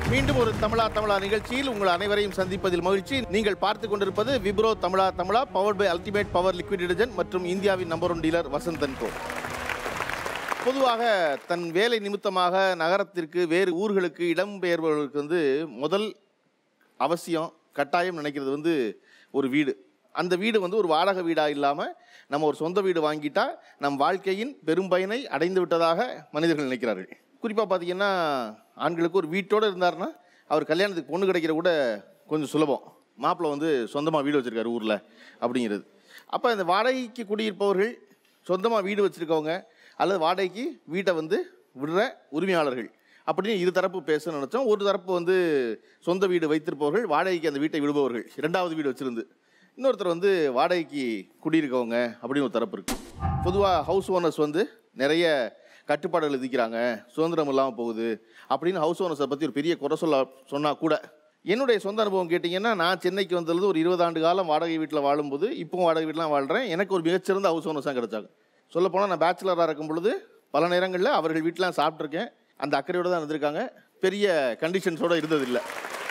மீண்டும் ஒரு தமிழா தமிழா நிகழ்ச்சியில் உங்கள் அனைவரையும் சந்திப்பதில் மகிழ்ச்சி நீங்கள் பார்த்து கொண்டிருப்பது விப்ரோ தமிழா தமிழா power by ultimate power liquid detergent மற்றும் இந்தியாவின் number one dealer Vasanthan co பொதுவாக தன் வேலை நிமித்தமாக நகரத்திற்கு வேறு ஊர்களுக்கு இடம்பெயர்பவர்களுக்கு வந்து முதல் அவசியம் கட்டாயம் நினைக்கிறது வந்து ஒரு வீடு அந்த வீடு வந்து ஒரு வாடகை வீடாக இல்லாமல் நம்ம ஒரு சொந்த வீடு வாங்கிட்டா நம் வாழ்க்கையின் பெரும் பயனை அடைந்து விட்டதாக மனிதர்கள் நினைக்கிறார்கள் குறிப்பாக பார்த்தீங்கன்னா ஆண்களுக்கு ஒரு வீட்டோடு இருந்தாருன்னா அவர் கல்யாணத்துக்கு பொண்ணு கிடைக்கிற கூட கொஞ்சம் சுலபம் மாப்பிள்ளை வந்து சொந்தமாக வீடு வச்சுருக்காரு ஊரில் அப்படிங்கிறது அப்போ இந்த வாடகைக்கு குடியிருப்பவர்கள் சொந்தமாக வீடு வச்சுருக்கவங்க அல்லது வாடகைக்கு வீட்டை வந்து விடுற உரிமையாளர்கள் அப்படின்னு இரு தரப்பு பேச நினச்சோம் ஒரு தரப்பு வந்து சொந்த வீடு வைத்திருப்பவர்கள் வாடகைக்கு அந்த வீட்டை விடுபவர்கள் இரண்டாவது வீடு வச்சிருந்து இன்னொருத்தர் வந்து வாடகைக்கு குடியிருக்கவங்க அப்படின்னு ஒரு தரப்பு இருக்கு பொதுவாக ஹவுஸ் ஓனர்ஸ் வந்து நிறைய கட்டுப்பாடுகள் விதிக்கிறாங்க சுதந்திரம் இல்லாமல் போகுது அப்படின்னு ஹவுஸ் ஓனர்ஸை பற்றி ஒரு பெரிய குறை சொல்ல சொன்னால் கூட என்னுடைய சொந்த அனுபவம் கேட்டிங்கன்னா நான் சென்னைக்கு வந்தது ஒரு இருபது ஆண்டு காலம் வாடகை வீட்டில் வாழும்போது இப்போவும் வாடகை வீட்டிலாம் வாழ்கிறேன் எனக்கு ஒரு மிகச்சிறந்த ஹவுஸ் ஓனர்ஸ் தான் கிடைச்சாங்க சொல்லப்போனால் நான் பேச்சுலராக இருக்கும் பொழுது பல நேரங்களில் அவர்கள் வீட்டிலாம் சாப்பிட்ருக்கேன் அந்த அக்கறையோடு தான் இருந்திருக்காங்க பெரிய கண்டிஷன்ஸோடு இருந்ததில்லை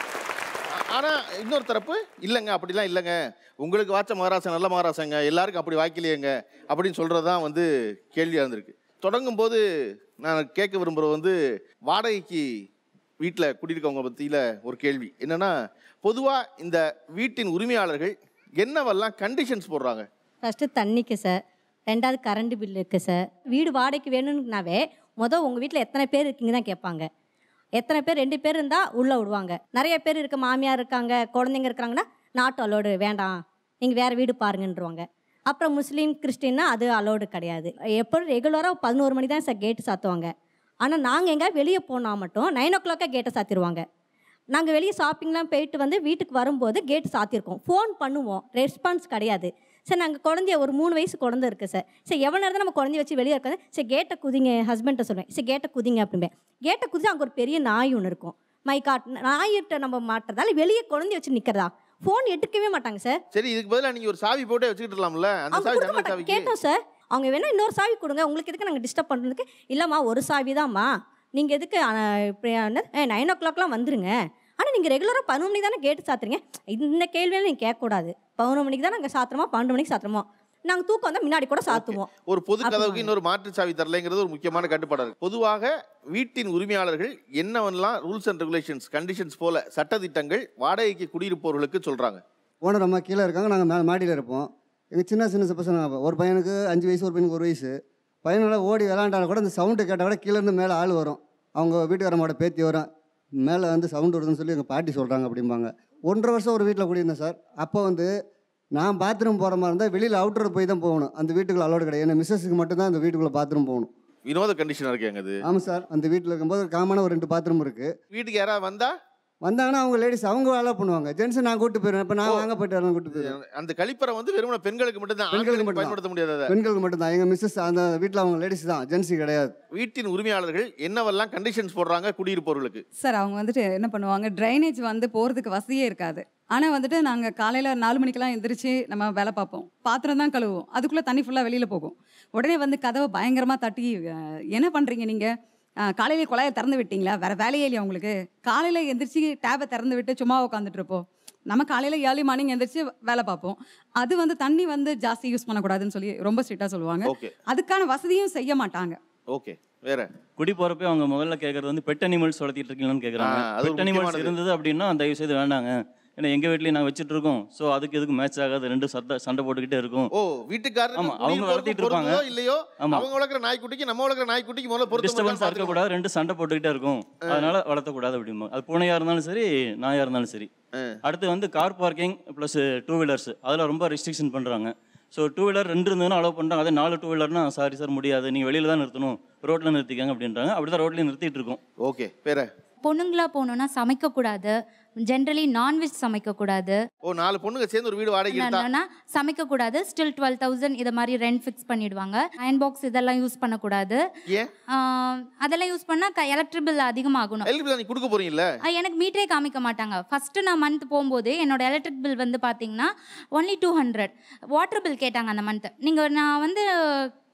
ஆனால் இன்னொரு தரப்பு இல்லைங்க அப்படிலாம் இல்லைங்க உங்களுக்கு வாச்ச மகாராசன் நல்ல மகாராசங்க எல்லாருக்கும் அப்படி வாய்க்கலையேங்க அப்படின்னு சொல்கிறது தான் வந்து கேள்வியாக இருந்திருக்கு தொடங்கும் போது நான் கேட்க விரும்புகிறது வந்து வாடகைக்கு வீட்டில் குடியிருக்கவங்க பற்றியில் ஒரு கேள்வி என்னென்னா பொதுவாக இந்த வீட்டின் உரிமையாளர்கள் என்னவெல்லாம் கண்டிஷன்ஸ் போடுறாங்க ஃபஸ்ட்டு தண்ணிக்கு சார் ரெண்டாவது கரண்ட் பில் இருக்குது சார் வீடு வாடகைக்கு வேணும்னாவே மொதல் உங்கள் வீட்டில் எத்தனை பேர் இருக்கீங்க தான் கேட்பாங்க எத்தனை பேர் ரெண்டு பேர் இருந்தால் உள்ளே விடுவாங்க நிறைய பேர் இருக்க மாமியார் இருக்காங்க குழந்தைங்க இருக்கிறாங்கன்னா நாட்டு அலோடு வேண்டாம் நீங்கள் வேறு வீடு பாருங்கன்றவாங்க அப்புறம் முஸ்லீம் கிறிஸ்டின்னா அது அலோடு கிடையாது எப்போ ரெகுலராக பதினோரு மணி தான் சார் கேட்டு சாத்துவாங்க ஆனால் நாங்கள் எங்கே வெளியே போனால் மட்டும் நைன் ஓ கிளாக்காக கேட்டை சாத்திடுவாங்க நாங்கள் வெளியே ஷாப்பிங்லாம் போயிட்டு வந்து வீட்டுக்கு வரும்போது கேட்டு சாத்தியிருக்கோம் ஃபோன் பண்ணுவோம் ரெஸ்பான்ஸ் கிடையாது சார் நாங்கள் குழந்தைய ஒரு மூணு வயசு குழந்தை இருக்குது சார் சரி எவ்வளோ நேரம் தான் நம்ம குழந்தைய வச்சு வெளியே இருக்காது சரி கேட்டை குதிங்க ஹஸ்பண்ட்டை சொல்லுவேன் சரி கேட்டை குதிங்க அப்படிம்பேன் கேட்டை குதிச்சு அங்கே ஒரு பெரிய நாய் ஒன்று இருக்கும் மை காட் நாயிட்ட நம்ம மாட்டுறதால வெளியே குழந்தைய வச்சு நிற்கிறதா ஃபோன் எடுக்கவே மாட்டாங்க சார் சரி இதுக்கு பதிலாக நீங்கள் ஒரு சாவி போட்டே வச்சுக்கிட்டுலாம்ல அந்த அவங்க சாவி கொடுக்க ஜன்னல் மாட்டாங்க சாவிக்கு கேட்டோம் சார் அவங்க வேணா இன்னொரு சாவி கொடுங்க உங்களுக்கு எதுக்கு நாங்கள் டிஸ்டர்ப் பண்ணுறதுக்கு இல்லைம்மா ஒரு சாவி தான்மா நீங்கள் எதுக்கு அஹ், இப்படி நைன் ஓ கிளாக்லாம் வந்துருங்க ஆனால் நீங்கள் ரெகுலராக பதினொரு மணிக்கு தானே கேட்டு சாத்துறீங்க இந்த கேள்வியெல்லாம் நீங்கள் கேட்கக்கூடாது பதினொரு மணிக்கு தான் நாங்கள் சாத்துறோமா பன்னெண்டு மணிக்கு சாத்துறோமோ நாங்கள் தூக்கம் வந்தால் முன்னாடி கூட சாத்துவோம் ஒரு பொது அப்படி கதவுக்கு வாங்க. இன்னொரு மாற்று சாவி தரலைங்கிறது ஒரு முக்கியமான கட்டுப்பாடு இருக்கு பொதுவாக வீட்டின் உரிமையாளர்கள் என்னவெல்லாம் ரூல்ஸ் அண்ட் ரெகுலேஷன்ஸ் கண்டிஷன்ஸ் போல சட்டதிட்டங்கள் வாடகைக்கு குடியிருப்பவர்களுக்கு சொல்றாங்க ஓனர் அம்மா கீழே இருக்காங்க நாங்கள் மே மாடியில் இருப்போம் எங்கள் சின்ன சின்ன பசங்க ஒரு பையனுக்கு அஞ்சு வயசு ஒரு பையனுக்கு ஒரு வயசு பையனோட ஓடி விளாண்டாலும் கூட அந்த சவுண்டு கேட்டால் கூட கீழேருந்து மேலே ஆள் வரும் அவங்க வீட்டுக்காரம்மாவோட பேத்தி வரும் மேலே வந்து சவுண்டு வருதுன்னு சொல்லி எங்கள் பாட்டி சொல்கிறாங்க அப்படிம்பாங்க ஒன்றரை வருஷம் ஒரு வீட்டில் குடியிருந்தேன் சார் அப்போ வந்து நான் பாத்ரூம் போகிற மாதிரி இருந்தால் வெளியில் அவுட்டர் போய் தான் போகணும் அந்த வீட்டுக்குள்ள அலோடு கிடையாது ஏன்னா மிஸ்ஸஸுக்கு மட்டும்தான் அந்த வீட்டுக்குள்ளே பாத்ரூம் போகணும் வினோத கண்டிஷனாக இருக்கு அது ஆமாம் சார் அந்த வீட்டில் இருக்கும்போது ஒரு காமனாக ஒரு ரெண்டு பாத்ரூம் இருக்குது வீட்டுக்கு யாராவது வந்தா வந்தாங்கன்னா அவங்க லேடிஸ் அவங்க அலோவ் பண்ணுவாங்க ஜென்ஸ் நான் கூட்டு போயிடுவேன் இப்போ நான் ஓ. வாங்க போயிட்டு வரேன் கூட்டு போயிடுவேன் அந்த கழிப்பறை வந்து வெறுமனே பெண்களுக்கு மட்டும்தான் பெண்களுக்கு ஆண்களுக்கு மட்டும்தான். பயன்படுத்த முடியாது அதை. பெண்களுக்கு மட்டும்தான் எங்கள் மிஸ்ஸஸ் அந்த வீட்டில் அவங்க லேடிஸ் தான் ஜென்ஸு கிடையாது வீட்டின் உரிமையாளர்கள் என்னவெல்லாம் கண்டிஷன்ஸ் போடுறாங்க குடியிருப்பவர்களுக்கு சார் அவங்க வந்துட்டு என்ன பண்ணுவாங்க ட்ரைனேஜ் வந்து போகிறதுக்கு வசதியே இருக்காது ஆனால் வந்துட்டு நாங்கள் காலையில் நாலு மணிக்கெல்லாம் எந்திரிச்சு நம்ம வேலை பார்ப்போம் பாத்திரம் தான் கழுவுவோம் அதுக்குள்ளே தண்ணி ஃபுல்லாக வெளியில் போகும் உடனே வந்து கதவை பயங்கரமாக தட்டி அஹ், என்ன பண்ணுறீங்க நீங்கள் காலையிலே குழாயை திறந்து விட்டீங்களா வேறு வேலையே இல்லையா உங்களுக்கு காலையில் எந்திரிச்சு டேபை திறந்து விட்டு சும்மா உட்காந்துட்டு இருப்போம் நம்ம காலையில் ஏர்லி மார்னிங் எந்திரிச்சு வேலை பார்ப்போம் அது வந்து தண்ணி வந்து ஜாஸ்தி யூஸ் பண்ணக்கூடாதுன்னு சொல்லி ரொம்ப ஸ்ட்ரிக்டாக சொல்லுவாங்க ஓகே அதுக்கான வசதியும் செய்ய மாட்டாங்க ஓகே வேற குடி போறப்ப அவங்க முதல்ல கேட்கறது வந்து பெட் அனிமல்ஸ் வளர்த்திட்டு இருக்கீங்களான்னு கேட்குறாங்க ஆ, அது ஒரு பெட் அனிமல்ஸ் முக்கியமானது. இருந்தது அப்படின்னா தயவு செய்து வேண்டாங்க ஏன்னா எங்க வீட்லயும் நாங்கள் வச்சுட்டு இருக்கோம் ஸோ அதுக்கு எதுக்கு மேட்ச் ஆகாது ரெண்டு சண்டை சண்டை போட்டுக்கிட்டே இருக்கும் ஓ வீட்டுக்காரருக்கு ஆமா, அவங்க குடியிருப்பவருக்கு வளர்த்திட்டு இருப்பாங்க. பொருந்துதோ இல்லையோ ஆமா அவங்க வளர்க்குற நாய்க்குட்டிக்கு நம்ம வளர்க்குற நாய்க்குட்டிக்கு முதல்ல பொருத்தம் டிஸ்டர்பன்ஸாக இருக்கான்னு இருக்கக்கூடாது ரெண்டு சண்டை போட்டுக்கிட்டே இருக்கும் அதனால வளர்த்தக்கூடாது அப்படிமா அது பூனையா இருந்தாலும் சரி நாயா இருந்தாலும் சரி அடுத்து வந்து car parking plus two wheelers அதில் ரொம்ப ரெஸ்ட்ரிக்ஷன் பண்ணுறாங்க ஸோ டூ வீலர் ரெண்டு இருந்ததுன்னா அலோவ் பண்ணுறாங்க அதே நாலு டூ வீலர்னா சாரி சார் முடியாது நீங்கள் வெளியில தான் நிறுத்தணும் ரோட்டில் நிறுத்திக்கங்க அப்படின்றாங்க அப்படி தான் ரோட்லேயும் நிறுத்திட்டு இருக்கோம் ஓகே வேற பொண்ணுங்களா போனோம்னா சமைக்கக்கூடாது ஜென்ரலி நான்வெஜ் சமைக்கக்கூடாது ஓ நாலு பொண்ணுங்க சேர்ந்து ஒரு வீடு வாடகை எடுத்தா என்னன்னா சமைக்கக்கூடாது ஸ்டில் டுவெல் தௌசண்ட் இதை மாதிரி ரெண்ட் ஃபிக்ஸ் பண்ணிடுவாங்க அயன் பாக்ஸ் இதெல்லாம் யூஸ் பண்ணக்கூடாது ஏன் ஆஹ் அதெல்லாம் யூஸ் பண்ணால் எலக்ட்ரிக் பில் அதிகமாகணும் எலக்ட்ரிக் நீ கொடுக்க போறீங்கல்ல ஆஹ் எனக்கு மீட்டரே காமிக்க மாட்டாங்க ஃபஸ்ட்டு நான் மந்த் போகும்போது என்னோட எலக்ட்ரிக் பில் வந்து பார்த்தீங்கன்னா only two hundred water bill கேட்டாங்க அந்த மந்த் நீங்கள் நான் வந்து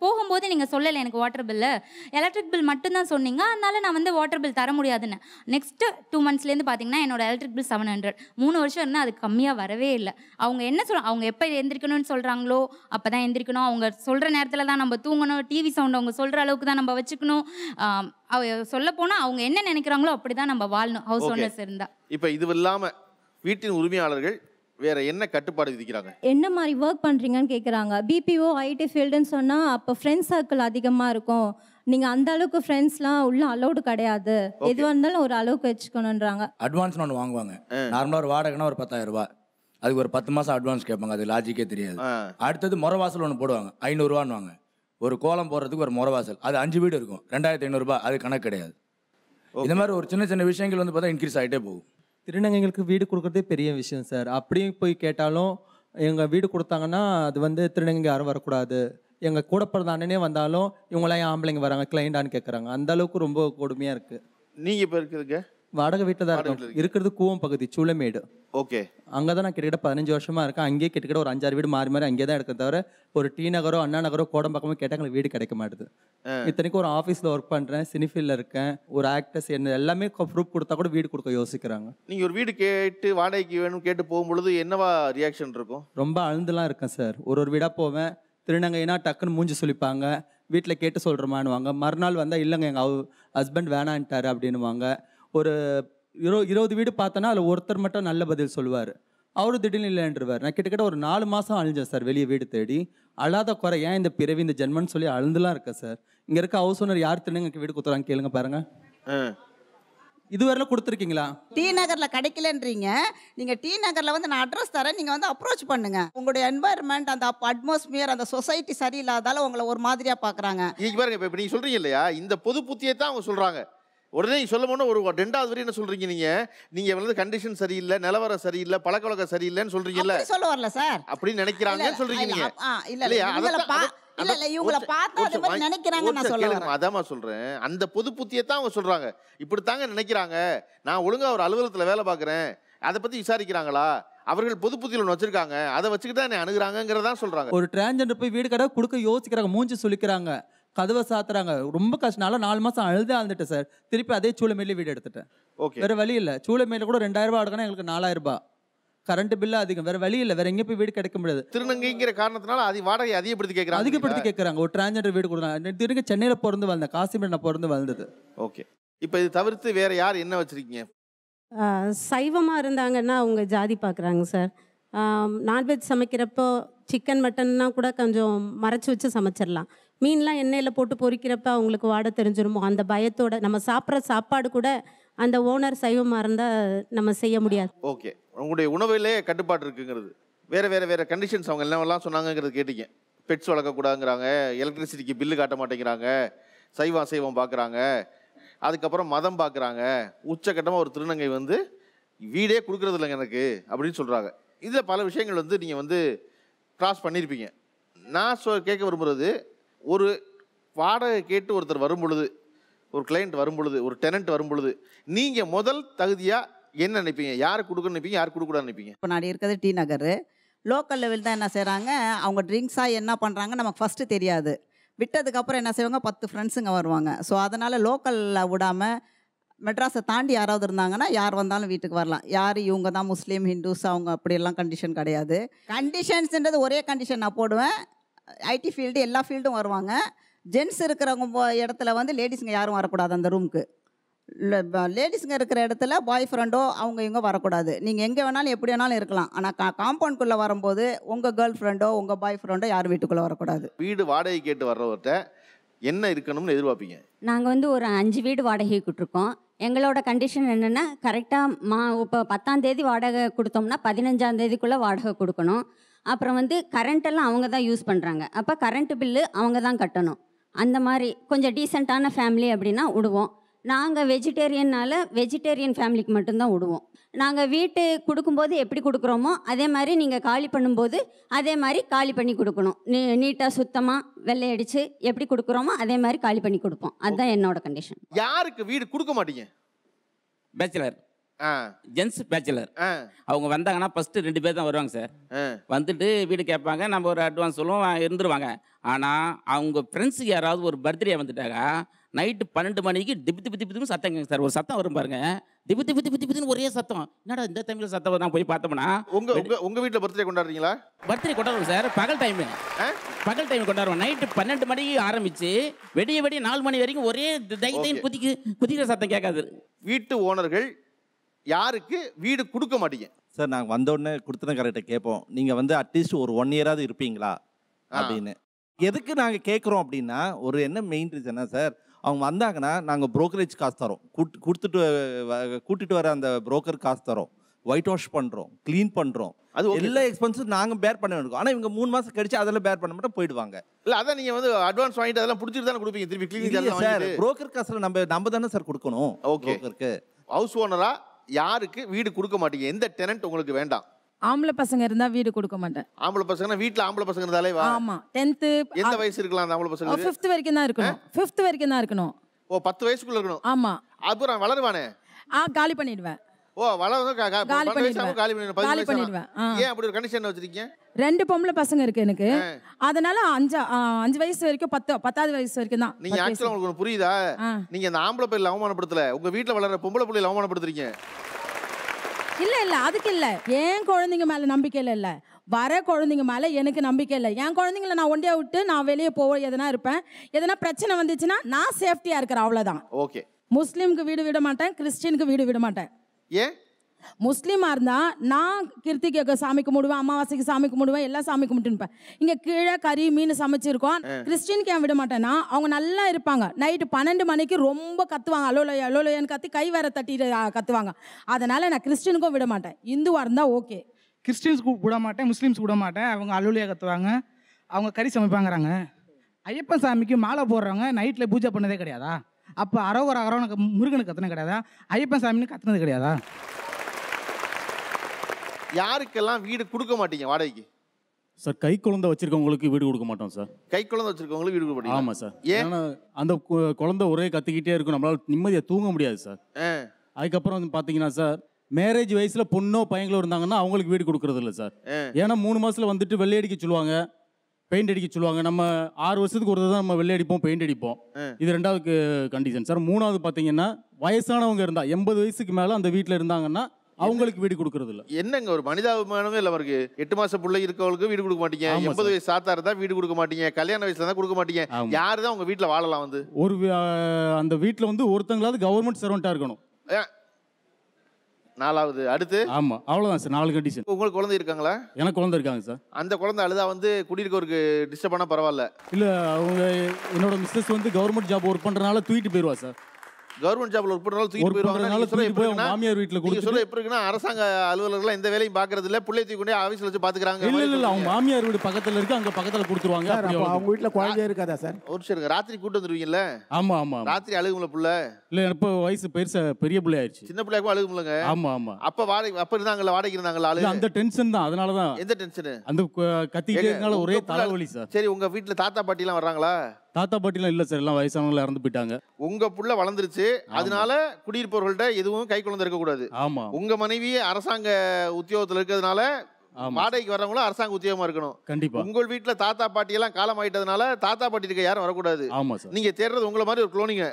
போகும்போது நீங்கள் சொல்லலை எனக்கு வாட்டர் பில்லு எலக்ட்ரிக் பில் மட்டும்தான் சொன்னீங்க அதனால நான் வந்து வாட்டர் பில் தர முடியாதுன்னு நெக்ஸ்ட்டு டூ மந்த்ஸ்லேருந்து பார்த்தீங்கன்னா என்னோட எலக்ட்ரிக் பில் செவன் ஹண்ட்ரட் மூணு வருஷம் இருந்தால் அது கம்மியாக வரவே இல்லை அவங்க என்ன சொல்ல அவங்க எப்போ எந்திரிக்கணும்னு சொல்கிறாங்களோ அப்போ தான் எந்திரிக்கணும் அவங்க சொல்கிற நேரத்தில் தான் நம்ம தூங்கணும் டிவி சவுண்ட் அவங்க சொல்கிற அளவுக்கு தான் நம்ம வச்சுக்கணும் ஆம், அவ சொல்ல போனால் அவங்க என்ன நினைக்கிறாங்களோ அப்படி தான் நம்ம வாழணும் ஹவுஸ் Okay. ஓனர்ஸ் இருந்தால் இப்போ இது இல்லாமல் வீட்டின் உரிமையாளர்கள் வேற என்ன கட்டுப்பாடு விதிக்கிறாங்க என்ன மாதிரி ஒர்க் பண்ணுறீங்கன்னு கேட்குறாங்க பிபிஓ ஐடி ஃபீல்டுன்னு சொன்னால் அப்போ ஃப்ரெண்ட்ஸ் சர்க்கிள் அதிகமாக இருக்கும் நீங்கள் அந்த அளவுக்கு ஃப்ரெண்ட்ஸ்லாம் உள்ள அலௌடு கிடையாது எதுவாக இருந்தாலும் ஒரு அளவுக்கு வச்சுக்கணுன்றாங்க அட்வான்ஸ்னு ஒன்று வாங்குவாங்க நார்மலாக ஒரு வாடகைனா ஒரு பத்தாயிரம் ரூபாய் அதுக்கு ஒரு பத்து மாதம் அட்வான்ஸ் கேட்பாங்க அது லாஜிக்கே தெரியாது ஆ. அடுத்தது முறவாசல் ஒன்று போடுவாங்க ஐநூறுரூவான்னுவாங்க ஒரு கோலம் போடுறதுக்கு ஒரு முறவாசல் அது அஞ்சு வீடு இருக்கும் ரெண்டாயிரத்தி ஐநூறுரூபா அது கணக்கு கிடையாது இந்த மாதிரி ஒரு சின்ன சின்ன விஷயங்கள் வந்து பார்த்தா இன்க்ரீஸ் ஆகிட்டே போகும் திருநங்கைகளுக்கு வீடு கொடுக்குறதே பெரிய விஷயம் சார் அப்படியும் போய் கேட்டாலும் எங்கள் வீடு கொடுத்தாங்கன்னா அது வந்து திருநங்கை யாரும் வரக்கூடாது எங்கள் கூட பிறந்த அண்ணனே வந்தாலும் இவங்களாம் ஏன் ஆம்பளைங்க வராங்க கிளைண்டான்னு கேட்குறாங்க அந்த அளவுக்கு ரொம்ப கொடுமையாக இருக்குது நீங்க இப்போ இருக்குதுங்க வாடகை வீட்டில் தான் வாடகை இருக்கோம் வீட்டுல இருக்கிறது கூவம் பகுதி சூளமேடு ஓகே அங்கே தான் நான் கிட்டத்தட்ட பதினஞ்சு வருஷமா இருக்கேன் அங்கேயே கிட்டத்தட்ட ஒரு அஞ்சாறு வீடு மாறி மாறி அங்கேயே தான் இருக்கேன் தவிர ஒரு டி நகரோ அண்ணா நகரோ கோடம்பாக்கமோ கேட்டால் எங்களுக்கு வீடு கிடைக்க மாட்டுது இத்தனைக்கும் ஒரு ஆஃபீஸில் ஒர்க் பண்ணுறேன் சினிஃபீல்டில் இருக்கேன் ஒரு ஆக்டர்ஸ் என்ன எல்லாமே ப்ரூஃப் கொடுத்தா கூட வீடு கொடுக்க யோசிக்கிறாங்க நீங்க ஒரு வீடு கேட்டு வாடகைக்கு வேணும் கேட்டு போகும்பொழுது என்னவா ரியாக்ஷன் இருக்கும் ரொம்ப அழுந்துலாம் இருக்கேன் சார் ஒரு ஒரு வீடாக போவேன் திருநங்கைனா டக்குன்னு மூஞ்சி சொல்லிப்பாங்க வீட்டில் கேட்டு சொல்கிறோமான்னுவாங்க மறுநாள் வந்தால் இல்லைங்க எங்கள் ஹஸ்பண்ட் வேணான்ட்டாரு அப்படின்னுவாங்க ஒரு இரு இருபது வீடு பார்த்தோன்னா அதில் ஒருத்தர் மட்டும் நல்ல பதில் சொல்லுவார் அவரும் திடீர்னு இல்லைன்றவர் நான் கிட்டத்தட்ட ஒரு நாலு மாதம் அழிஞ்சேன் சார் வெளியே வீடு தேடி அழாத குறை ஏன் இந்த பிறவி இந்த ஜென்மன்னு சொல்லி அழுந்துலாம் இருக்கேன் சார் இங்கே இருக்க ஹவுஸ் ஓனர் யார் திருநங்கைக்கு வீடு கொடுத்துறாங்க கேளுங்க பாருங்க ஆ. இதுவரையிலும் கொடுத்துருக்கீங்களா டி நகர்ல கிடைக்கலன்றீங்க நீங்க டி நகர்ல வந்து நான் அட்ரஸ் தரேன் நீங்க வந்து அப்ரோச் பண்ணுங்க உங்களுடைய என்வாயர்மெண்ட் அந்த அட்மாஸ்பியர் அந்த சொசைட்டி சரியில்லாதால உங்களை ஒரு மாதிரியா பாக்குறாங்க இங்க பாருங்க இப்போ நீங்க சொல்றீங்க இல்லையா இந்த பொது புத்தியை தான் அவங்க சொல்றாங்க உடனே நீங்க சொல்ல போனா ஒரு ரெண்டாவது வரி என்ன சொல்றீங்க நீங்க நீங்க வந்து கண்டிஷன் சரியில்லை நிலவரம் சரியில்லை பழக்க வழக்கம் சரியில்லைன்னு சொல்றீங்கல்ல அப்படி சொல்ல வரல சார் அப்படின்னு நினைக்கிறாங்கன்னு சொல்றீங்க நீங்க ஆ, இல்ல இல்ல இல்லையா? இவங்கள அதைத்தான்- பா அதை- இல்ல இல்ல இவங்கள ஒரு பார்த்தா ஒரு அது மாதிரி ஒரு நினைக்கிறாங்க நான் நிமிஷம் சொல்ல கேளுங்க, வரேன் அதாம்மா சொல்றேன் அந்த பொது புத்தியை தான் அவங்க சொல்றாங்க இப்படித்தாங்க நினைக்கிறாங்க நான் ஒழுங்கா ஒரு அலுவலகத்துல வேலை பார்க்குறேன் அதை பத்தி விசாரிக்கிறாங்களா அவர்கள் பொது புத்தியில் ஒன்று வச்சிருக்காங்க அதை வச்சுக்கிட்டு தான் என்னை அணுகுறாங்கிறதான் சொல்றாங்க ஒரு டிரான்ஜெண்டர் போய் வீடு கடை கொடுக்க யோசிக்கிறாங்க மூஞ்சி சொல்லிக்கிறாங்க கதவை சாத்துறாங்க ரொம்ப கஷ்டம் நாளா நாலு மாசம் அழுதே அழுந்துட்டேன் சார் திருப்பி அதே சூளமேலே வீடு எடுத்துட்டேன் ஓகே வேற வழி இல்லை சூளமேல கூட ரெண்டாயிரம் ரூபாய் அடக்கணும் எங்களுக்கு நாலாயிரம் ரூபாய் கரண்ட் பில்லு அதிகம் வேற வழி இல்லை வேற எங்கேயும் போய் வீடு கிடைக்க முடியாது திருநங்கைங்கிற காரணத்தினால அது வாடகை அதிகப்படுத்தி கேட்குறாங்க அதிகப்படுத்தி கேட்குறாங்க ஒரு டிரான்ஜெண்டர் வீடு கொடுக்குறாங்க திரும்ப சென்னையில் பிறந்து வந்தேன் காசிமேடு நான் பிறந்து வந்தது ஓகே இப்போ இது தவிர்த்து வேற யார் என்ன வச்சிருக்கீங்க சைவமாக இருந்தாங்கன்னா அவங்க ஜாதி பார்க்குறாங்க சார் நான்வெஜ் சமைக்கிறப்போ சிக்கன் மட்டன்னா கூட கொஞ்சம் மறைச்சி வச்சு சமைச்சிடலாம் மீன்லாம் எண்ணெயில் போட்டு பொரிக்கிறப்ப அவங்களுக்கு வாட தெரிஞ்சிருமோ அந்த பயத்தோட நம்ம சாப்பிட்ற சாப்பாடு கூட அந்த ஓனர் சைவமாக இருந்தால் நம்ம செய்ய முடியாது ஓகே உங்களுடைய உணவிலே கட்டுப்பாடு இருக்குங்கிறது வேற வேற வேற கண்டிஷன்ஸ் அவங்க என்னவெல்லாம் சொன்னாங்கங்கிறது கேட்டீங்க பெட்ஸ் வளர்க்கக்கூடாதுங்கிறாங்க எலக்ட்ரிசிட்டிக்கு பில்லு காட்ட மாட்டேங்கிறாங்க சைவம் அசைவம் பார்க்குறாங்க அதுக்கப்புறம் மதம் பார்க்குறாங்க உச்சக்கட்டமாக ஒரு திருநங்கை வந்து வீடே கொடுக்கறது இல்லைங்க எனக்கு அப்படின்னு சொல்கிறாங்க இதில் பல விஷயங்கள் வந்து நீங்கள் வந்து கிராஸ் பண்ணியிருப்பீங்க நான் சொ கேட்க விரும்புகிறது ஒரு வாடகை கேட்டு ஒருத்தர் வரும் பொழுது ஒரு கிளைண்ட் வரும் பொழுது ஒரு டெனண்ட் வரும் பொழுது நீங்கள் முதல் தகுதியாக என்ன நினைப்பீங்க யார் கொடுக்கணும்னு நினைப்பீங்க யார் கொடுக்கூடாதுன்னு நினைப்பீங்க இப்போ நான் இருக்கிறது டி நகர் லோக்கல் லெவல் தான் என்ன செய்கிறாங்க அவங்க ட்ரிங்க்ஸாக என்ன பண்ணுறாங்க நமக்கு ஃபஸ்ட்டு தெரியாது விட்டதுக்கப்புறம் என்ன செய்வாங்க பத்து ஃப்ரெண்ட்ஸுங்க வருவாங்க ஸோ அதனால் லோக்கலில் விடாமல் மெட்ராஸை தாண்டி யாராவது இருந்தாங்கன்னா யார் வந்தாலும் வீட்டுக்கு வரலாம் யார் இவங்க தான் முஸ்லீம் ஹிந்துஸ் அவங்க அப்படியெல்லாம் கண்டிஷன் கிடையாது கண்டிஷன்ஸ்ன்றது ஒரே கண்டிஷன் நான் போடுவேன் ஐடி ஃபீல்டு எல்லா ஃபீல்டும் வருவாங்க ஜென்ஸ் இருக்கிறவங்க போ- இடத்துல வந்து லேடிஸுங்க யாரும் வரக்கூடாது அந்த ரூமுக்கு லேடிஸுங்க இருக்கிற இடத்துல பாய் ஃப்ரெண்டோ அவங்க இவங்க வரக்கூடாது நீங்கள் எங்கே வேணாலும் எப்படி வேணாலும் இருக்கலாம் ஆனால் கா காம்பவுண்ட்குள்ளே வரும்போது உங்கள் கேர்ள் ஃப்ரெண்டோ உங்கள் பாய் ஃப்ரெண்டோ யார் வீட்டுக்குள்ளே வரக்கூடாது வீடு வாடகை கேட்டு வர்றவர்கிட்ட என்ன இருக்கணும்னு எதிர்பார்ப்பீங்க நாங்கள் வந்து ஒரு அஞ்சு வீடு வாடகை கொடுத்துருக்கோம் எங்களோட கண்டிஷன் என்னென்னா கரெக்டாக மா இப்போ பத்தாம் தேதி வாடகை கொடுத்தோம்னா பதினஞ்சாம் தேதிக்குள்ளே வாடகை கொடுக்கணும் அப்புறம் வந்து கரண்ட் எல்லாம் அவங்க தான் யூஸ் பண்ணுறாங்க அப்போ கரண்ட் பில்லு அவங்க தான் கட்டணும் அந்த மாதிரி கொஞ்சம் டீசெண்டான ஃபேமிலி அப்படின்னா விடுவோம் நாங்கள் வெஜிடேரியன்னால வெஜிடேரியன் ஃபேமிலிக்கு மட்டும்தான் விடுவோம் நாங்கள் வீட்டு கொடுக்கும்போது எப்படி கொடுக்குறோமோ அதே மாதிரி நீங்கள் காலி பண்ணும்போது அதே மாதிரி காலி பண்ணி கொடுக்கணும் நீ நீட்டாக சுத்தமாக வெள்ளையடிச்சு எப்படி கொடுக்குறோமோ அதே மாதிரி காலி பண்ணி கொடுப்போம் அதுதான் என்னோட கண்டிஷன் யாருக்கு வீடு கொடுக்க மாட்டீங்க பேச்சுலர் ஜென்ஸ் பேச்சுலர் அவங்க வந்தாங்கன்னா ஃபஸ்ட்டு ரெண்டு பேர் தான் வருவாங்க சார் வந்துட்டு வீடு கேட்பாங்க நம்ம ஒரு அட்வான்ஸ் சொல்லுவோம் இருந்துருவாங்க ஆனால் அவங்க ஃப்ரெண்ட்ஸுக்கு யாராவது ஒரு பர்த்டே வந்துட்டாங்க நைட்டு பன்னெண்டு மணிக்கு திப்பு திப்பு திப்பு திப்பு சத்தம் கேங்க சார் ஒரு சத்தம் வரும் பாருங்க திப்பு திப்பு திப்பு திப்புன்னு ஒரே சத்தம் என்னடா இந்த டைமில் சத்தம் தான் போய் பார்த்தோம்னா உங்க உங்க உங்க வீட்ல பர்த்டே கொண்டாடுறீங்களா பர்த்டே கொண்டாடுவோம் சார் பகல் டைமு பகல் டைம் கொண்டாடுவோம் நைட்டு பன்னெண்டு மணிக்கு ஆரம்பிச்சு வெடிய வெடிய நாலு மணி வரைக்கும் ஒரே தை தைன்னு குதிக்கு குதிக்கிற சத்தம் கேட்காது வீட்டு ஓனர்கள் யாருக்கு வீடு கொடுக்க மாட்டீங்க சார் நாங்கள் வந்த உடனே கொடுத்தன கரெக்டாக கேட்போம் நீங்கள் வந்து அட்லீஸ்ட் ஒரு ஒன் இயராவது இருப்பீங்களா அப்படின்னு எதுக்கு நாங்கள் கேட்குறோம் அப்படின்னா ஒரு என்ன மெயின் ரீசனா சார் அவங்க வந்தாங்கன்னா நாங்கள் brokerage காசு தரோம் கூட்டு கொடுத்துட்டு வ- கூட்டிட்டு வர அந்த broker காசு தரோம் ஒயிட் வாஷ் பண்ணுறோம் க்ளீன் பண்ணுறோம் அது okay. எல்லா எக்ஸ்பென்ஸும் நாங்கள் பேர் பண்ண வேண்டியிருக்கோம் ஆனால் இவங்க மூணு மாதம் கழிச்சு அதெல்லாம் பேர் பண்ண மாட்டோம் போயிடுவாங்க இல்ல அதான் நீங்க வந்து அட்வான்ஸ் வாங்கிட்டு அதெல்லாம் புடிச்சிட்டு தானே கொடுப்பீங்க திருப்பி கிளீனிங் இல்லையே எல்லாம் சார் வாங்கிட்டு புரோக்கர் காசுல நம்ம நம்ம தானே சார் கொடுக்கணும் ஓகே brokerக்கு. ஹவுஸ் ஓனரா யாருக்கு வீடு கொடுக்க மாட்டீங்க எந்த டெனன்ட் உங்களுக்கு வேண்டாம் ஆம்பளை பசங்க இருந்தா வீடு கொடுக்க மாட்டேன் ஆம்பளை பசங்கன்னா வீட்ல ஆம்பளை பசங்க இருந்தாலே வா ஆமா டென்த்து எந்த வயசு இருக்கலாம் அந்த ஆம்பளை பசங்க ஃபிஃப்த் வரைக்கும் தான் இருக்கணும் ஃபிஃப்த் வரைக்கும் தான் இருக்கணும் ஓ பத்து வயசுக்குள்ள இருக்கணும் ஆமா அப்புறம் வளருவானே ஆ காலி பண்ணிடுவேன் ஓ வளர்ந்து கா- கா- காலி பன்னெண்டு வயசு ஆகும், பண்ணிடுவேன். காலி பண்ணிடுவேன் பதினஞ்சு காலி வயசு ஆகும். பண்ணிடுவேன், ஆ. ஏன் அப்படி ஒரு கண்டிஷன் வச்சிருக்கீங்க ரெண்டு பொம்பளை பசங்க இருக்கு எனக்கு அதனால அஞ்சு ஆ, அஞ்சு வயசு வரைக்கும் பத்து பத்தாவது வயசு வரைக்கும் தான் நீங்க பத்து ஆக்சுவலா வயசு. உங்களுக்கு ஒண்ணு புரியுதா நீங்க அந்த ஆம்பளை பிள்ளை அவமானப்படுத்தல உங்க வீட்ல வளர்ற பொம்பளை பிள்ளைல அவமானப்படுத்துறீங்க இல்ல இல்ல அதுக்கு இல்ல என் குழந்தைங்க மேல நம்பிக்கை இல்ல இல்ல வர குழந்தைங்க மேல எனக்கு நம்பிக்கை இல்லை என் குழந்தைங்கள நான் ஒண்டியா விட்டு நான் வெளியே போக எதனா இருப்பேன் எதனா பிரச்சனை வந்துச்சுன்னா நான் சேஃப்டியா இருக்கிறேன் அவ்வளவுதான் ஓகே முஸ்லீமுக்கு வீடு விட மாட்டேன் கிறிஸ்டியனுக்கு வீடு விட மாட்டேன் ஏன் முஸ்லீமா இருந்தா நான் கிருத்திகைக்கு சாமி கும்பிடுவேன் அமாவாசைக்கு சாமி கும்பிடுவேன் எல்லா சாமி கும்பிட்டுருப்பேன் இங்க கீழே கறி மீன் சமைச்சிருக்கோம் கிறிஸ்டினுக்கு ஏன் விட மாட்டேன்னா அவங்க நல்லா இருப்பாங்க நைட்டு பன்னெண்டு மணிக்கு ரொம்ப கத்துவாங்க அலோலய அலோலயன்னு கத்தி கை வேற தட்டிட்டு ஆ, கத்துவாங்க அதனால நான் கிறிஸ்டினுக்கும் விட மாட்டேன் இந்துவா இருந்தா ஓகே கிறிஸ்டின்ஸ்க்கு விட மாட்டேன் முஸ்லீம்ஸ் விட மாட்டேன் அவங்க அலுவலியாக கத்துவாங்க அவங்க கறி சமைப்பாங்கிறாங்க ஐயப்பன் சாமிக்கு மாலை போடுறவங்க நைட்டில் பூஜை பண்ணதே கிடையாதா அப்போ அரோகர அரோனுக்கு முருகனுக்கு கத்துனது கிடையாதா ஐயப்பன் சாமின்னு கத்துனது கிடையாதா யாருக்கெல்லாம் வீடு கொடுக்க மாட்டீங்க வாடகைக்கு சார் கை குழந்தை வச்சிருக்கவங்களுக்கு வீடு கொடுக்க மாட்டோம் சார் கை குழந்தை வச்சிருக்கவங்களுக்கு வீடு கொடுக்க மாட்டீங்க ஆமாம் சார் ஏன் ஏன்னா அந்த கு- குழந்தை ஒரே கத்திக்கிட்டே இருக்கும் நம்மளால நிம்மதியாக தூங்க முடியாது சார் ஆ. அதுக்கப்புறம் வந்து பார்த்தீங்கன்னா சார் மேரேஜ் வயசில் பொண்ணோ பையங்களோ இருந்தாங்கன்னா அவங்களுக்கு வீடு கொடுக்கறது இல்லை சார் ஆ. ஏன்னா மூணு மாசத்துல வந்துட்டு வெள்ளை அடிக்க சொல்லுவாங்க பெயிண்ட் அடிக்க சொல்லுவாங்க நம்ம ஆறு வருஷத்துக்கு ஒரு தடவை தான் நம்ம வெள்ளை அடிப்போம் பெயிண்ட் அடிப்போம் ஆ. இது ரெண்டாவது கண்டிஷன் சார் மூணாவது பார்த்தீங்கன்னா வயசானவங்க இருந்தா எண்பது வயசுக்கு மேலே அந்த வீட்டில் இருந்தாங்கன்னா அவங்களுக்கு வீடு கொடுக்கறது இல்லை என்னங்க ஒரு மனிதாபிமானமே இல்ல இருக்கு எட்டு மாச பிள்ளை இருக்கவங்களுக்கு வீடு கொடுக்க மாட்டீங்க ஆமா எண்பது சார். வயசு சாத்தா இருந்தா வீடு கொடுக்க மாட்டீங்க கல்யாண வயசுல தான் கொடுக்க மாட்டீங்க ஆமா. யாரு தான் உங்க வீட்டுல வாழலாம் வந்து ஒரு வி- ஆஹ் அந்த வீட்டில் வந்து ஒருத்தங்களாவது கவர்மெண்ட் சர்வெண்ட்டாக இருக்கணும் ஏ, நாலாவது அடுத்து ஆமா அவ்வளவுதான் சார் நாலு கண்டிஷன் உங்களுக்கு குழந்தை இருக்காங்களா எனக்கு குழந்தை இருக்காங்க சார் அந்த குழந்தை அழுதா வந்து குடியிருக்கவருக்கு டிஸ்டர்ப் பண்ணா பரவாயில்ல இல்ல அவங்க என்னோட மிஸ்ஸஸ் வந்து கவர்மெண்ட் ஜாப் ஒர்க் பண்றதுனால தூக்கிட்டு போயிருவா சார் கவர்மெண்ட் ஜாப்ல ஒர்க் பண்றதால தூக்கி Work போயிருவாங்க பண்றதுனால நீங்க சொல்ல தூக்கிட்டு எப்படி போய் அவங்க இருக்குன்னா மாமியார் வீட்டுல நீங்க கொடுத்துட்டு- சொல்ல எப்படி இருக்குன்னா அரசாங்க அலுவலர்கள் எந்த வேலையும் பாக்குறது இல்ல பிள்ளை தூக்கி கொண்டே ஆபீஸ்ல வச்சு பாத்துக்கிறாங்க இல்ல இல்ல இல்ல அவங்க மாமியார் வீடு பக்கத்துல இருக்கு அங்க பக்கத்துல கொடுத்துருவாங்க சார், அப்படியே அப்போ வந்து- அவங்க வீட்டுல குழந்தையே இருக்காதா சார் ஒரு நிமிஷம் ராத்திரி கூட்டு வந்துருவீங்கல்ல ஆமா ஆமா ஆமா. ராத்திரி அழுகும்ல புள்ள இல்ல இப்போ வயசு பெருசா பெரிய பிள்ளை ஆயிடுச்சு சின்ன பிள்ளைக்கும் அழுகும்லங்க ஆமா ஆமா அப்ப வாடகை அப்ப இருந்தாங்கல்ல வாடகைக்கு இருந்தாங்கல்ல ஆளு இல்ல அந்த டென்ஷன் தான் அதனால தான் எந்த டென்ஷனு அந்த கு- கத்திக்கிட்டே ஏங்க, இருக்கனால ஒரே உங்க புள்ள- தலைவலி சார் சரி உங்க வீட்டுல தாத்தா பாட்டி எல்லாம் வர்றாங்களா தாத்தா பாட்டிலாம் இல்ல சார் எல்லாம் வயசானவங்க இறந்து போயிட்டாங்க உங்க புள்ள வளர்ந்துருச்சு அதனால குடியிருப்பவர்கள்ட்ட எதுவும் கை குழந்தை இருக்க கூடாது ஆமா உங்க மனைவி அரசாங்க உத்தியோகத்துல இருக்கிறதுனால வாடகைக்கு வர்றவங்களும் அரசாங்க உத்தியோகமா இருக்கணும் கண்டிப்பா உங்கள் வீட்டுல தாத்தா பாட்டி எல்லாம் காலம் ஆயிட்டதுனால தாத்தா பாட்டி இருக்க யாரும் வரக்கூடாது ஆமா சார் நீங்க தேடுறது உங்களை மாதிரி ஒரு குளோனிங்க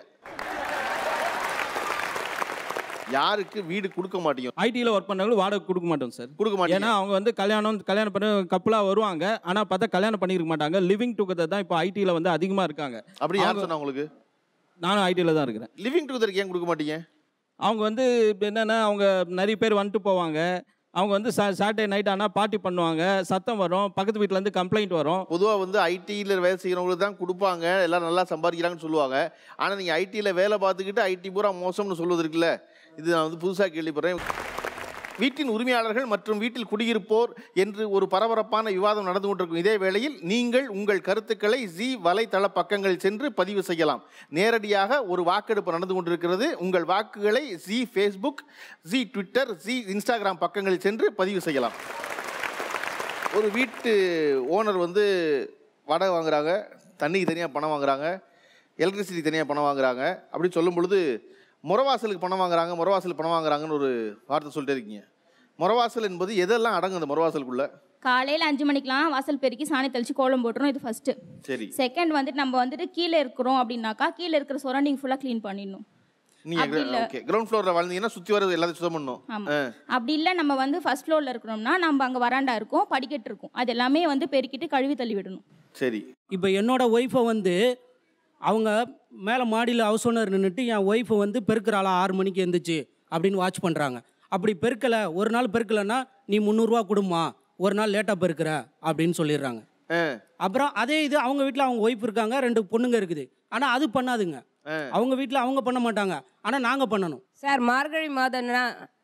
யாருக்கு வீடு கொடுக்க மாட்டீங்க ஐடியில் ஒர்க் பண்ணவங்களுக்கு வாடகை கொடுக்க மாட்டோம் சார் கொடுக்க மாட்டீங்க ஏன்னா அவங்க வந்து கல்யாணம் கல்யாணம் பண்ண கப்பலாக வருவாங்க ஆனால் பார்த்தா கல்யாணம் பண்ணியிருக்க மாட்டாங்க லிவிங் டுகெதர் தான் இப்போ ஐடியில் வந்து அதிகமாக இருக்காங்க அப்படி யார் அவங்க- சொன்னா உங்களுக்கு நானும் ஐடியில் தான் இருக்கிறேன் லிவிங் டுகெதருக்கு ஏன் கொடுக்க மாட்டீங்க அவங்க வந்து இப்ப என்னன்னா அவங்க நிறைய பேர் வந்துட்டு போவாங்க அவங்க வந்து சா சாட்டர்டே நைட் ஆனால் பார்ட்டி பண்ணுவாங்க சத்தம் வரும் பக்கத்து வீட்டிலேருந்து கம்ப்ளைண்ட் வரும் பொதுவாக வந்து ஐடியில் வேலை செய்கிறவங்களுக்கு தான் கொடுப்பாங்க எல்லாம் நல்லா சம்பாதிக்கிறாங்கன்னு சொல்லுவாங்க ஆனால் நீங்கள் ஐடியில் வேலை பார்த்துக்கிட்டு ஐடி பூரா மோசம்னு சொல்வது இருக்குல்ல இது நான் வந்து புதுசாக கேள்விப்படுறேன் வீட்டின் உரிமையாளர்கள் மற்றும் வீட்டில் குடியிருப்போர் என்று ஒரு பரபரப்பான விவாதம் நடந்து கொண்டிருக்கும் இதே வேளையில் நீங்கள் உங்கள் கருத்துக்களை ஜி வலைத்தள பக்கங்கள் சென்று பதிவு செய்யலாம் நேரடியாக ஒரு வாக்கெடுப்பு நடந்து கொண்டிருக்கிறது உங்கள் வாக்குகளை Zee Facebook Zee Twitter Zee Instagram பக்கங்களில் சென்று பதிவு செய்யலாம் ஒரு வீட்டு ஓனர் வந்து வாடகை வாங்குறாங்க தண்ணிக்கு தனியாக பணம் வாங்குறாங்க எலக்ட்ரிசிட்டி தனியாக பணம் வாங்குறாங்க அப்படி சொல்லும் பொழுது முறவாசலுக்கு பணம் வாங்குறாங்க முறவாசலுக்கு பணம் வாங்குறாங்கன்னு ஒரு வார்த்தை சொல்லிட்டே இருக்கீங்க முறவாசல் என்பது எதெல்லாம் அடங்கும் அந்த முறவாசலுக்குள்ள காலையில் அஞ்சு மணிக்கெலாம் வாசல் பெருக்கி சாணி தெளித்து கோலம் போட்டுரும் இது ஃபஸ்ட்டு சரி செகண்ட் வந்துட்டு நம்ம வந்துட்டு கீழே இருக்கிறோம் அப்படின்னாக்கா கீழே இருக்கிற சரௌண்டிங் ஃபுல்லாக க்ளீன் பண்ணிடணும் நீங்க அப்படி இல்ல. ஓகே கிரவுண்ட் ஃப்ளோரில் வாழ்ந்தீங்கன்னா சுற்றி வர எல்லாத்தையும் சுத்தம் பண்ணணும் ஆமாம் ஆ. அப்படி இல்லை நம்ம வந்து ஃபர்ஸ்ட் ஃப்ளோரில் இருக்கிறோம்னா நம்ம அங்கே வராண்டா இருக்கும் படிக்கட்டு இருக்கும் அது எல்லாமே வந்து பெருக்கிட்டு கழுவி தள்ளி விடணும் சரி இப்போ என்னோட ஒய்ஃபை வந்து அவங்க மேலே மாடியில் ஹவுஸ் ஓனர் நின்றுட்டு என் ஒய்ஃபை வந்து பெருக்கிறாளா ஆறு மணிக்கு எழுந்துச்சு அப்படின்னு வாட்ச் பண்ணுறாங்க அப்படி பெருக்கலை ஒரு நாள் பெருக்கலைன்னா நீ முந்நூறுரூவா கொடுமா ஒரு நாள் லேட்டாக பெருக்கிற அப்படின்னு சொல்லிடுறாங்க அப்புறம் அதே இது அவங்க வீட்டில் அவங்க ஒய்ஃப் இருக்காங்க ரெண்டு பொண்ணுங்க இருக்குது ஆனால் அது பண்ணாதுங்க அவங்க வீட்டில் அவங்க பண்ண மாட்டாங்க ஆனால் நாங்கள் பண்ணணும் சார் மார்கழி மாதம்னா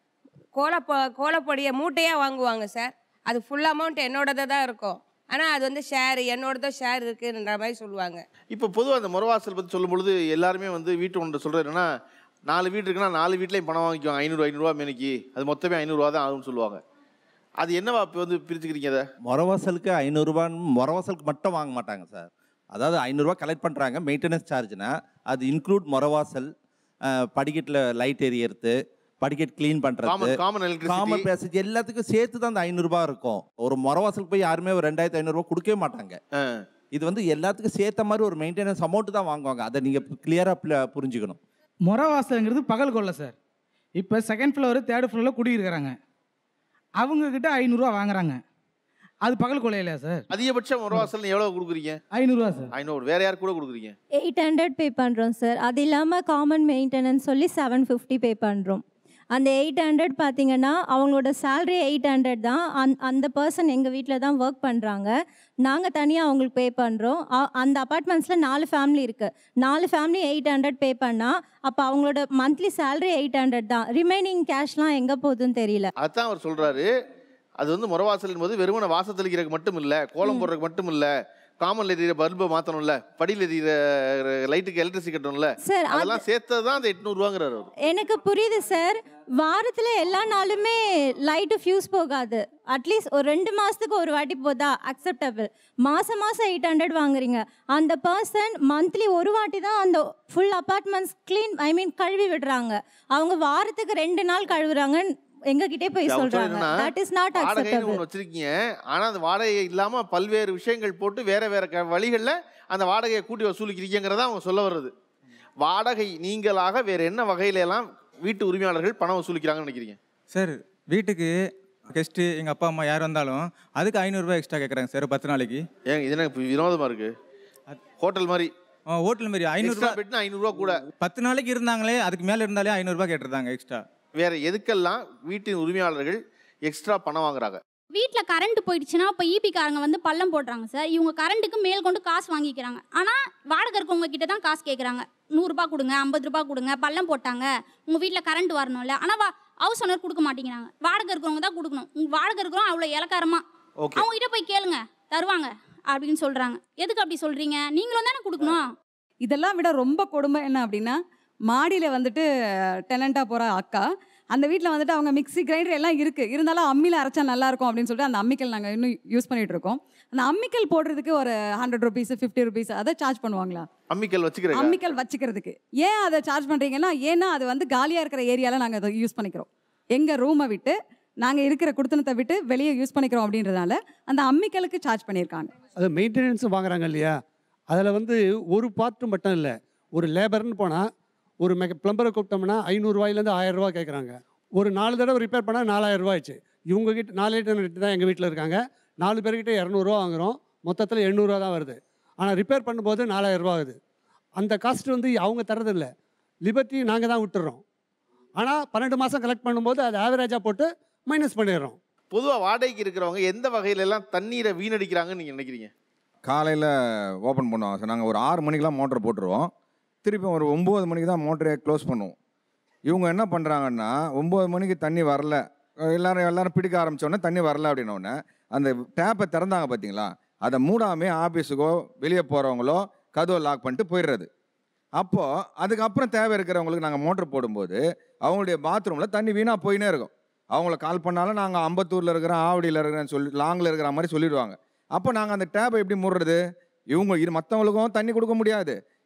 கோலப்ப கோலப்பொடியை மூட்டையாக வாங்குவாங்க சார் அது ஃபுல் அமௌண்ட் என்னோடது தான் இருக்கும் ஆனால் அது வந்து ஷேர் என்னோடதோ ஷேர் இருக்குன்ற மாதிரி சொல்லுவாங்க இப்போ பொதுவாக அந்த முறவாசல் பற்றி சொல்லும் பொழுது எல்லாருமே வந்து வீட்டு ஒன்று சொல்கிறது என்னன்னா நாலு வீடு இருக்குன்னா நாலு வீட்லேயும் பணம் வாங்கிக்குவாங்க ஐநூறு ஐநூறுரூவா மேனிக்கு அது மொத்தமே ஐநூறுரூவா தான் ஆகும்னு சொல்லுவாங்க அது என்னவா இப்போ வந்து பிரிச்சுக்கிறீங்க அதை முறவாசலுக்கு ஐநூறுரூவான்னு முறவாசலுக்கு மட்டும் வாங்க மாட்டாங்க சார் அதாவது ஐநூறுரூவா கலெக்ட் பண்ணுறாங்க மெயின்டெனன்ஸ் சார்ஜ்னா அது இன்க்ளூட் முறவாசல் படிக்கட்டில் லைட் எரியறது படிக்கட் க்ளீன் பண்ணுறது Common- common electricity. Common passage எல்லாத்துக்கும் சேர்த்து தான் அந்த ஐநூறுரூபா இருக்கும் ஒரு முறவாசலுக்கு போய் யாருமே ஒரு ரெண்டாயிரத்தி ஐநூறுரூவா கொடுக்கவே மாட்டாங்க இது வந்து எல்லாத்துக்கும் சேர்த்த மாதிரி ஒரு மெயின்டெனன்ஸ் அமௌண்ட் தான் வாங்குவாங்க அதை நீங்கள் கிளியராக புரிஞ்சுக்கணும் முறவாசல்ங்கிறது பகல் கொள்ளை சார் இப்போ செகண்ட் ஃப்ளோரு தேர்ட் ஃப்ளோரில் குடியிருக்கிறாங்க அவங்கக்கிட்ட ஐநூறுரூவா வாங்குறாங்க அது பகல் கொள்ளை இல்லையா சார் அதிகபட்சம் முறவாசல் எவ்வளோ கொடுக்குறீங்க ஐநூறுரூவா சார் ஐநூறு வேற யார் கூட கொடுக்குறீங்க எயிட் ஹண்ட்ரட் பே பண்ணுறோம் சார் அது இல்லாமல் காமன் மெயின்டெனன்ஸ் சொல்லி செவன் ஃபிஃப்டி பே பண்ணுறோம் அந்த எயிட் ஹண்ட்ரட் பார்த்தீங்கன்னா அவங்களோட சேலரி எயிட் ஹண்ட்ரட் தான் அந் அந்த பர்சன் எங்கள் வீட்டில் தான் ஒர்க் பண்ணுறாங்க நாங்கள் தனியாக அவங்களுக்கு பே பண்ணுறோம் அந்த அப்பார்ட்மெண்ட்ஸில் நாலு ஃபேமிலி இருக்குது நாலு ஃபேமிலி எயிட் ஹண்ட்ரட் பே பண்ணால் அப்போ அவங்களோட மந்த்லி சேலரி எயிட் ஹண்ட்ரட் தான் ரிமைனிங் கேஷ்லாம் எங்கே போகுதுன்னு தெரியல அதான் அவர் சொல்றாரு அது வந்து முறவாசல் என்பது வெறுமனை வாசல் தெளிக்கிறதுக்கு மட்டும் இல்லை கோலம் போடுறதுக்கு மட்டும் இல்லை காமன்ல எரியிற பல்பை மாற்றணும்ல படியில் எரியிற லைட்டுக்கு எலக்ட்ரிசிட்டி கட்டணும்ல Sir, அது- அதெல்லாம் சேர்த்தது தான் அந்த எட்நூறுவாங்கிறாரு அவர் எனக்கு புரியுது சார் வாரத்தில் எல்லா நாளுமே லைட்டு ஃபியூஸ் போகாது அட்லீஸ்ட் ஒரு ரெண்டு மாதத்துக்கு ஒரு வாட்டி போதா அக்செப்டபிள் மாதம் மாதம் எயிட் ஹண்ட்ரட் வாங்குறீங்க அந்த பர்சன் மந்த்லி ஒரு வாட்டி தான் அந்த full apartments clean I mean கழுவி விடுறாங்க அவங்க வாரத்துக்கு ரெண்டு நாள் கழுவுறாங்க எங்ககிட்டே போய் அவர் சொல்கிறாங்க என்னன்னா, தட் இஸ் நாட் வாடகைன்னு அக்செப்டபிள் ஒன்று வச்சிருக்கீங்க ஆனா அந்த வாடகை இல்லாம பல்வேறு விஷயங்கள் போட்டு வேற வேற க வழிகளில் அந்த வாடகையை கூட்டி வசூலிக்கிறீங்கிறத அவங்க சொல்ல வர்றது வாடகை நீங்களாக வேற என்ன வகையில எல்லாம் வீட்டு உரிமையாளர்கள் பணம் வசூலிக்கிறாங்கன்னு நினைக்கிறீங்க சார் வீட்டுக்கு கெஸ்ட்டு எங்கள் அப்பா அம்மா யார் வந்தாலும் அதுக்கு ஐநூறுரூவா எக்ஸ்ட்ரா கேட்குறாங்க சார் பத்து நாளைக்கு ஏங்க இது என்ன இப்ப வினோதமா இருக்கு ஹோட்டல் மாதிரி ஹோட்டல் மாதிரி Extra ஐநூறுரூவா பெட்னா ஐநூறுரூவா கூட பத்து நாளைக்கு இருந்தாங்களே அதுக்கு மேலே இருந்தாலே ஐநூறுரூவா கேட்டிருந்தாங்க எக்ஸ்ட்ரா வேற எதுக்கெல்லாம் வீட்டின் உரிமையாளர்கள் எக்ஸ்ட்ரா பணம் வாங்குறாங்க வீட்டில் கரண்ட் போயிடுச்சுன்னா இப்போ ஈபிக்காரங்க வந்து பள்ளம் போடுறாங்க சார் இவங்க கரண்ட்டுக்கு மேல் கொண்டு காசு வாங்கிக்கிறாங்க ஆனால் வாடகை இருக்கவங்க கிட்ட தான் காசு கேட்குறாங்க நூறுரூபா கொடுங்க ஐம்பது ரூபா கொடுங்க பள்ளம் போட்டாங்க உங்கள் வீட்டில் கரண்ட் வரணும்ல ஆனால் வா ஹவுஸ் ஓனர் கொடுக்க மாட்டேங்கிறாங்க வாடகை இருக்கிறவங்க தான் கொடுக்கணும் உங்கள் வாடகை இருக்கிறவங்க அவ்வளோ இலக்காரமா Okay. அவங்க கிட்ட போய் கேளுங்க தருவாங்க அப்படின்னு சொல்கிறாங்க எதுக்கு அப்படி சொல்கிறீங்க நீங்களும் தானே கொடுக்கணும் இதெல்லாம் விட ரொம்ப கொடுமை என்ன அப்படின்னா மாடியில் வந்துட்டு டெனண்ட்டாக போகிற அக்கா அந்த வீட்டில் வந்துட்டு அவங்க மிக்ஸி கிரைண்டர் எல்லாம் இருக்குது இருந்தாலும் அம்மியில் அரைச்சா நல்லா இருக்கும் அப்படின்னு சொல்லிட்டு அந்த அம்மிக்கல் நாங்கள் இன்னும் யூஸ் பண்ணிட்டு இருக்கோம் அந்த அம்மிக்கல் போடுறதுக்கு ஒரு ஹண்ட்ரட் ருபீஸ் ஃபிஃப்டி ருபீஸ் அதை சார்ஜ் பண்ணுவாங்களா அம்மிக்கல் வச்சுக்கிறேன் அம்மிக்கல் வச்சுக்கிறதுக்கு ஏன் அதை சார்ஜ் பண்ணுறீங்கன்னா ஏன்னா அது வந்து காலியாக இருக்கிற ஏரியாவில் நாங்கள் அதை யூஸ் பண்ணிக்கிறோம் எங்கள் ரூமை விட்டு நாங்கள் இருக்கிற குடுத்தனத்தை விட்டு வெளியே யூஸ் பண்ணிக்கிறோம் அப்படின்றதால அந்த அம்மிக்கலுக்கு சார்ஜ் பண்ணியிருக்காங்க அது மெயின்டெனன்ஸ் வாங்குறாங்க இல்லையா அதில் வந்து ஒரு பார்ட்டு மட்டும் இல்லை ஒரு லேபர்னு போனால் ஒரு மெக பிளம்பரை கூப்பிட்டோம்னா ஐநூறுரூவாயிலேருந்து ஆயிரரூவா கேட்குறாங்க ஒரு நாலு தடவை ரிப்பேர் பண்ணால் நாலாயிரம் ரூபாய் ஆச்சு இவங்க கிட்ட நாலே கிட்ட தான் எங்கள் வீட்டில் இருக்காங்க நாலு பேர்கிட்ட இரநூறுவா வாங்குறோம் மொத்தத்தில் எண்ணூறுவா தான் வருது ஆனால் ரிப்பேர் பண்ணும்போது நாலாயிரம் ரூபா ஆகுது அந்த காஸ்ட் வந்து அவங்க தரதில்லை லிபர்ட்டி நாங்கள் தான் விட்டுறோம் ஆனால் பன்னெண்டு மாதம் கலெக்ட் பண்ணும்போது அது ஆவரேஜாக போட்டு மைனஸ் பண்ணிடுறோம் பொதுவா வாடகைக்கு இருக்கிறவங்க எந்த வகையில எல்லாம் தண்ணீரை வீணடிக்கிறாங்கன்னு நீங்க நினைக்கிறீங்க காலையில் ஓப்பன் பண்ணுவாங்க சார் நாங்கள் ஒரு ஆறு மணிக்கெலாம் மோட்டர் போட்டுருவோம் திருப்பி ஒரு ஒம்பது மணிக்கு தான் மோட்டரை க்ளோஸ் பண்ணுவோம் இவங்க என்ன பண்ணுறாங்கன்னா ஒம்பது மணிக்கு தண்ணி வரல எல்லாரும் எல்லாரும் பிடிக்க ஆரம்பிச்சோடனே தண்ணி வரல அப்படின்னோடனே அந்த டேப்பை திறந்தாங்க பார்த்தீங்களா அதை மூடாமே ஆஃபீஸுக்கோ வெளியே போகிறவங்களோ கதவை லாக் பண்ணிட்டு போயிடுறது அப்போது அதுக்கப்புறம் தேவை இருக்கிறவங்களுக்கு நாங்கள் மோட்டர் போடும்போது அவங்களுடைய பாத்ரூமில் தண்ணி வீணாக போயினே இருக்கும் அவங்கள கால் பண்ணாலும் நாங்கள் அம்பத்தூரில் இருக்கிறோம் ஆவடியில் இருக்கிறேன்னு சொல்லி லாங்கில் இருக்கிற மாதிரி சொல்லிடுவாங்க அப்போ நாங்கள் அந்த டேப்பை எப்படி மூடுறது இவங்க இது மற்றவங்களுக்கும் தண்ணி கொடுக்க முடியாது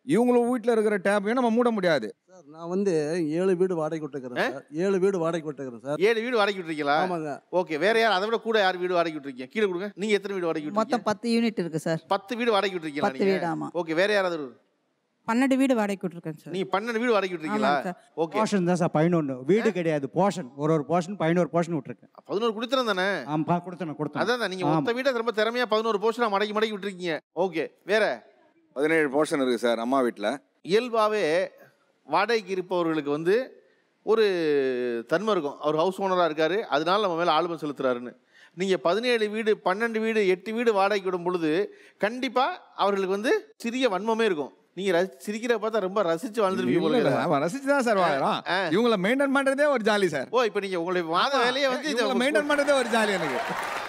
இவங்களும் வீட்டில் இருக்கிற டேப்பையும் நம்ம மூட முடியாது நான் வந்து ஏழு வீடு வாடகை விட்டுருக்கிறேன் சார் ஏழு வீடு வாடகை விட்டுருக்கிறேன் சார் ஏழு வீடு வாடகை விட்டுருக்கீங்களா ஆமாங்க. ஓகே வேற யார் அதை விட கூட யார் வீடு வாடகை விட்டுருக்கீங்க கீழே கொடுங்க நீங்க எத்தனை வீடு வாடகை விட்டுருக்கீங்க மொத்தம் பத்து யூனிட் இருக்கு சார் பத்து வீடு வாடகை விட்டுருக்கீங்களா பத்து வீடு, ஆமா. ஓகே வேற யாராவது பன்னெண்டு வீடு வாடகை விட்டுருக்கேன் சார் நீங்க பன்னெண்டு வீடு வாடகை விட்டுருக்கீங்களா ஆமாங்க சார். ஓகே போர்ஷன் தான் சார் பதினொன்று வீடு கிடையாது போர்ஷன் ஒரு ஒரு போர்ஷன் பதினோரு போர்ஷன் விட்டுருக்கேன் பதினோரு கொடுத்துறேன் தானே ஆமா கொடுத்தேன் கொடுத்தேன் அதான் நீங்க மொத்த வீட்டை ரொம்ப திறமையா பதினோரு போர்ஷனா மடக்கி மடக்கி விட்டுருக்கீங்க ஓகே வேற பதினேழு போர்ஷன் இருக்குது சார் அம்மா வீட்டில் இயல்பாகவே வாடகைக்கு இருப்பவர்களுக்கு வந்து ஒரு தன்மை இருக்கும் அவர் ஹவுஸ் ஓனராக இருக்காரு அதனால நம்ம மேலே ஆளுமை செலுத்துறாருன்னு நீங்கள் பதினேழு வீடு பன்னெண்டு வீடு எட்டு வீடு வாடகைக்கு விடும் பொழுது கண்டிப்பாக அவர்களுக்கு வந்து சிறிய வன்மமே இருக்கும் நீங்கள் ரசி சிரிக்கிற பார்த்தா ரொம்ப ரசித்து வாழ்ந்துருவீங்க போல இல்ல, இல்ல, இருக்குது. அவன் ரசிச்சு தான் சார் வாழறான் இவங்கள மெயின்டைன் பண்றதே ஒரு ஜாலி சார் ஓ இப்போ நீங்கள் உங்களுடைய மாத வேலையை வந்து இவங்கள மெயின்டைன் பண்றதே ஒரு ஜாலி எனக்கு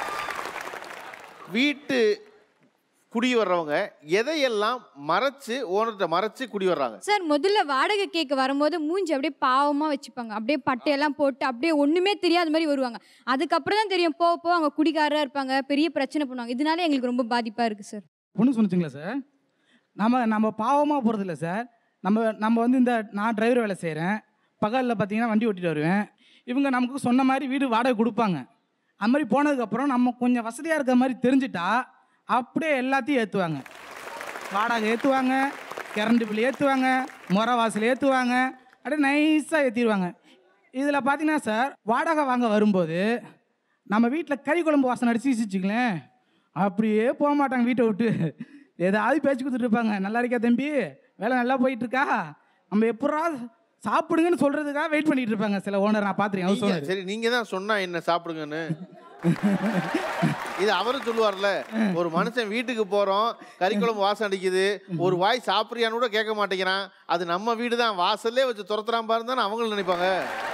வீட்டு குடி வர்றவங்க எதையெல்லாம் மறைச்சு ஓனர்கிட்ட மறைச்சு குடி வர்றாங்க சார் முதல்ல வாடகை கேட்க வரும்போது மூஞ்சி அப்படியே பாவமாக வச்சுப்பாங்க அப்படியே பட்டையெல்லாம் போட்டு அப்படியே ஒன்றுமே தெரியாத மாதிரி வருவாங்க அதுக்கப்புறம் தான் தெரியும் போக போக அவங்க குடிகாரராக இருப்பாங்க பெரிய பிரச்சனை பண்ணுவாங்க இதனால எங்களுக்கு ரொம்ப பாதிப்பாக இருக்குது சார் பொண்ணு சொன்னிச்சிங்களா சார் நம்ம நம்ம பாவமாக போகிறதில்ல சார் நம்ம நம்ம வந்து இந்த நான் டிரைவர் வேலை செய்கிறேன் பகலில் பார்த்தீங்கன்னா வண்டி ஓட்டிட்டு வருவேன் இவங்க நமக்கு சொன்ன மாதிரி வீடு வாடகை கொடுப்பாங்க அது மாதிரி போனதுக்கப்புறம் நம்ம கொஞ்சம் வசதியாக இருக்கிற மாதிரி தெரிஞ்சிட்டா அப்படியே எல்லாத்தையும் ஏற்றுவாங்க வாடகை ஏற்றுவாங்க கரண்ட் பில் ஏற்றுவாங்க முறை வாசல் ஏற்றுவாங்க அப்படியே நைஸாக ஏற்றிடுவாங்க இதில் பார்த்தீங்கன்னா சார் வாடகை வாங்க வரும்போது நம்ம வீட்டில் கறி குழம்பு வாசனை அடிச்சு வச்சுங்களேன் அப்படியே போக மாட்டாங்க வீட்டை விட்டு ஏதாவது பேச்சு கொடுத்துட்டு இருப்பாங்க நல்லா இருக்கியா தம்பி வேலை நல்லா போயிட்டு இருக்கா நம்ம எப்படா சாப்பிடுங்கன்னு சொல்றதுக்காக வெயிட் பண்ணிட்டு இருப்பாங்க சில ஓனர் நான் பார்த்துருக்கேன் ஹவுஸ் நீங்க- ஓனர் சரி நீங்க தான் சொன்னா என்ன சாப்பிடுங்கன்னு இது அவரும் சொல்லுவார்ல ஒரு மனுஷன் வீட்டுக்கு போறோம் கறிக்குழம்பு வாசம் அடிக்குது ஒரு வாய் சாப்பிட்றியான்னு கூட கேட்க மாட்டேங்கிறான் அது நம்ம வீடு தான் வாசல்லே வச்சு துரத்துறான் பாருந்தானே அவங்களும் நினைப்பாங்க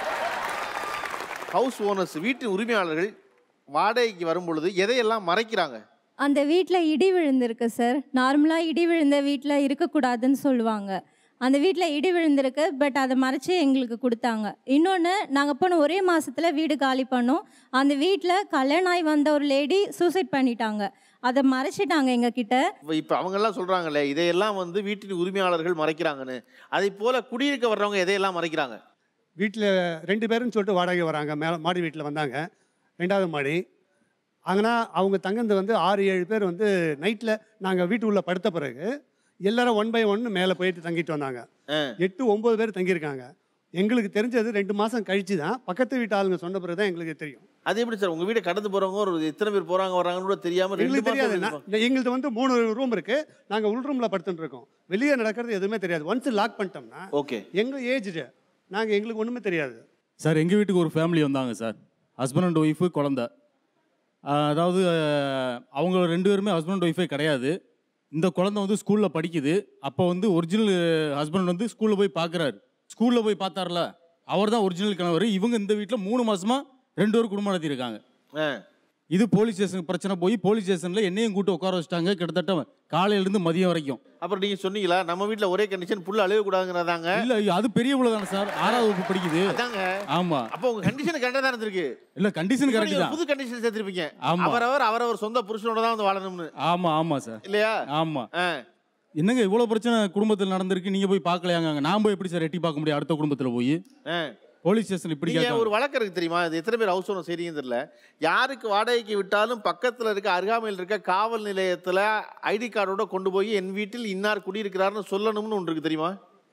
ஹவுஸ் ஓனர்ஸ் வீட்டு உரிமையாளர்கள் வாடகைக்கு வரும் பொழுது எதையெல்லாம் மறைக்கிறாங்க அந்த வீட்டில் இடி விழுந்திருக்கு சார் நார்மலாக இடி விழுந்த வீட்டில் இருக்கக்கூடாதுன்னு சொல்லுவாங்க அந்த வீட்டில் இடி விழுந்திருக்கு பட் அதை மறைச்சு எங்களுக்கு கொடுத்தாங்க இன்னொன்று நாங்கள் போன ஒரே மாதத்தில் வீடு காலி பண்ணோம் அந்த வீட்டில் கல்யாணம் ஆகி வந்த ஒரு லேடி சூசைட் பண்ணிட்டாங்க அதை மறைச்சிட்டாங்க எங்ககிட்ட இப்ப- இப்ப அவங்க எல்லாம் சொல்றாங்களே இதையெல்லாம் வந்து வீட்டின் உரிமையாளர்கள் மறைக்கிறாங்கன்னு அதை போல குடியிருக்க வர்றவங்க எதையெல்லாம் மறைக்கிறாங்க வீட்டில் ரெண்டு பேருன்னு சொல்லிட்டு வாடகை வராங்க மேலே மாடி வீட்டில் வந்தாங்க ரெண்டாவது மாடி ஆனால் அவங்க தங்குறது வந்து ஆறு ஏழு பேர் வந்து நைட்டில் நாங்கள் வீட்டு உள்ள படுத்த பிறகு எல்லாரும் ஒன் பை ஒன் மேலே போயிட்டு தங்கிட்டு வந்தாங்க எட்டு ஒம்பது பேர் தங்கியிருக்காங்க எங்களுக்கு தெரிஞ்சது ரெண்டு மாதம் கழிச்சு தான் பக்கத்து வீட்டு ஆளுங்க சொன்ன பிறகு தான் எங்களுக்கு தெரியும் அது எப்படி சார் உங்க வீட்டை கடந்து போறவங்க ஒரு எத்தனை பேர் போறாங்க வர்றாங்கன்னு கூட தெரியாம ரெண்டு எங்களுக்கு மாசம் தெரியாது இருப்பாங்க. எங்களுக்கு வந்து மூணு ரூம் இருக்கு நாங்கள் உள் ரூமில் படுத்துட்டு இருக்கோம் வெளியே நடக்கிறது எதுவுமே தெரியாது ஒன்ஸ் லாக் பண்ணிட்டோம்னா ஓகே எங்கள் ஏஜ்டு நாங்கள் எங்களுக்கு ஒன்றுமே தெரியாது சார் எங்கள் வீட்டுக்கு ஒரு ஃபேமிலி வந்தாங்க சார் ஹஸ்பண்ட் அண்ட் ஒய்ஃபு குழந்த ஆஹ் அதாவது ஆஹ் அவங்க ரெண்டு பேருமே ஹஸ்பண்ட் அண்ட் ஒய்ஃபே கிடையாது இந்த குழந்தை வந்து ஸ்கூலில் படிக்குது அப்போ வந்து ஒரிஜினல் ஹஸ்பண்ட் வந்து ஸ்கூலில் போய் பார்க்குறாரு ஸ்கூலில் போய் பார்த்தார்ல அவர் தான் ஒரிஜினல் கணவர் இவங்க இந்த வீட்டில் மூணு மாசமா ரெண்டு பேரும் குடும்பம் நடத்தியிருக்காங்க இது போலீஸ் ஸ்டேஷன் பிரச்சனை போய் போலீஸ் ஸ்டேஷனில் என்னையும் கூட்டு உட்கார வச்சிட்டாங்க கிட்டத்தட்ட காலையிலேருந்து மதியம் வரைக்கும் அப்புறம் நீங்க சொன்னீங்களா நம்ம வீட்ல ஒரே கண்டிஷன் புள்ள அழுக கூடாதுங்கிறதாங்க இல்ல அது பெரிய பிள்ளை தானே சார் ஆறாவது வகுப்பு படிக்குது அதாங்க ஆமா அப்போ உங்க கண்டிஷன் கரெக்டா தான் இருந்திருக்கு இல்ல கண்டிஷன் இப்ப கரெக்ட் நீங்க தான் புது கண்டிஷன் சேர்த்திருப்பீங்க ஆமா. அவரவர் அவரவர் சொந்த புருஷனோட தான் வந்து வாழணும்னு ஆமா ஆமா சார் இல்லையா ஆமா என்னங்க இவ்வளவு பிரச்சனை குடும்பத்தில் நடந்திருக்கு நீங்க போய் பார்க்கலையாங்க நான் போய் எப்படி சார் எட்டி பார்க்க முடியும் அடுத்த குடும்பத்துல போய் போலீஸ் ஸ்டேஷன் இப்படி நீங்க கேட்காங்க ஒரு வழக்கு இருக்கு தெரியுமா இது எத்தனை பேர் ஹவுஸ் ஓனர் செய்றீங்கன்னு தெரியல யாருக்கு வாடகைக்கு விட்டாலும் பக்கத்துல இருக்க அருகாமையில் இருக்க காவல் நிலையத்துல ஐடி கார்டோட கொண்டு போய் என் வீட்டில் இன்னார் குடியிருக்கிறாருன்னு சொல்லணும்னு ஒன்று இருக்கு தெரியுமா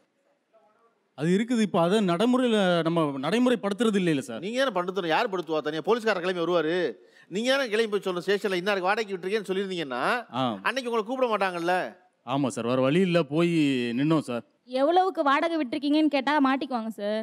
அது இருக்குது இப்போ அதை நடைமுறையில் நம்ம நடைமுறைப்படுத்துறது இல்லைல்ல சார் நீங்க தானே படுத்தணும் யார் படுத்துவா தனியா போலீஸ்கார கிளம்பி வருவாரு நீங்க தானே கிளம்பி போய் சொல்லணும் ஸ்டேஷன்ல இன்னாருக்கு வாடகைக்கு விட்டுருக்கேன்னு சொல்லியிருந்தீங்கன்னா ஆ அன்னைக்கு உங்களை கூப்பிட மாட்டாங்கல்ல ஆமா சார் வேற வழி இல்லை போய் நின்னோம் சார் எவ்வளவுக்கு வாடகை விட்டுருக்கீங்கன்னு கேட்டால் மாட்டிக்குவாங்க சார்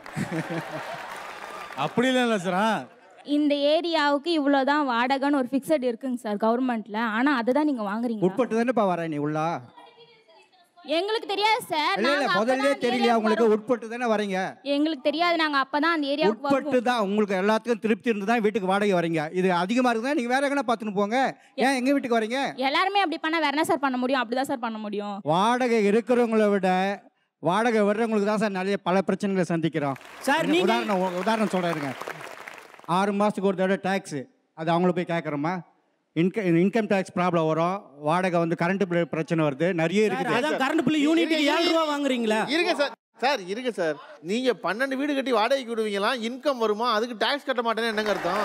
அப்படிலாம் இல்லை சார் இந்த ஏரியாவுக்கு இவ்வளோதான் வாடகைன்னு ஒரு ஃபிக்ஸட் இருக்குங்க சார் கவர்மெண்ட்ல ஆனால் அதை தான் நீங்கள் வாங்குறீங்க உட்பட்டு தானேப்பா வர நீ உள்ளா எங்களுக்கு தெரியாது சார் இல்ல இல்ல நாங்க முதல்ல அப்பதான் தெரியலையா உங்களுக்கு உட்பட்டு தானே வரீங்க எங்களுக்கு தெரியாது நாங்க அப்பதான் அந்த ஏரியாவுக்கு உட்பட்டு வருவோம் தான் உங்களுக்கு எல்லாத்துக்கும் திருப்தி இருந்து தான் வீட்டுக்கு வாடகை வரீங்க இது அதிகமாக இருக்குதா நீங்கள் வேற எங்கன்னா பார்த்துன்னு போங்க ஏன் எங்கள் வீட்டுக்கு வரீங்க எல்லாருமே அப்படி பண்ணா வேற என்ன சார் பண்ண முடியும் அப்படிதான் சார் பண்ண முடியும் வாடகை இருக்கிறவங்கள விட வாடகை வர்றவங்களுக்கு தான் சார் நிறைய பல பிரச்சனைகளை சந்திக்கிறோம் சார், எனக்கு நீங்க- உதாரணம் ஒரு உதாரணம் சொல்கிறேங்க ஆறு மாதத்துக்கு ஒரு தடவை டேக்ஸு அது அவங்கள போய் கேட்குறோமா இன்கம் இன்கம் டேக்ஸ் ப்ராப்ளம் வரும் வாடகை வந்து கரண்ட் பில் பிரச்சனை வருது நிறைய இருக்குது அதான் கரண்ட் பில் யூனிட்டுக்கு ஏழு ரூபா வாங்குறீங்களா இருங்க சார் சார் இருங்க சார் நீங்க பன்னெண்டு வீடு கட்டி வாடகைக்கு விடுவீங்களா இன்கம் வருமா அதுக்கு டாக்ஸ் கட்ட மாட்டேன்னு என்னங்க அர்த்தம்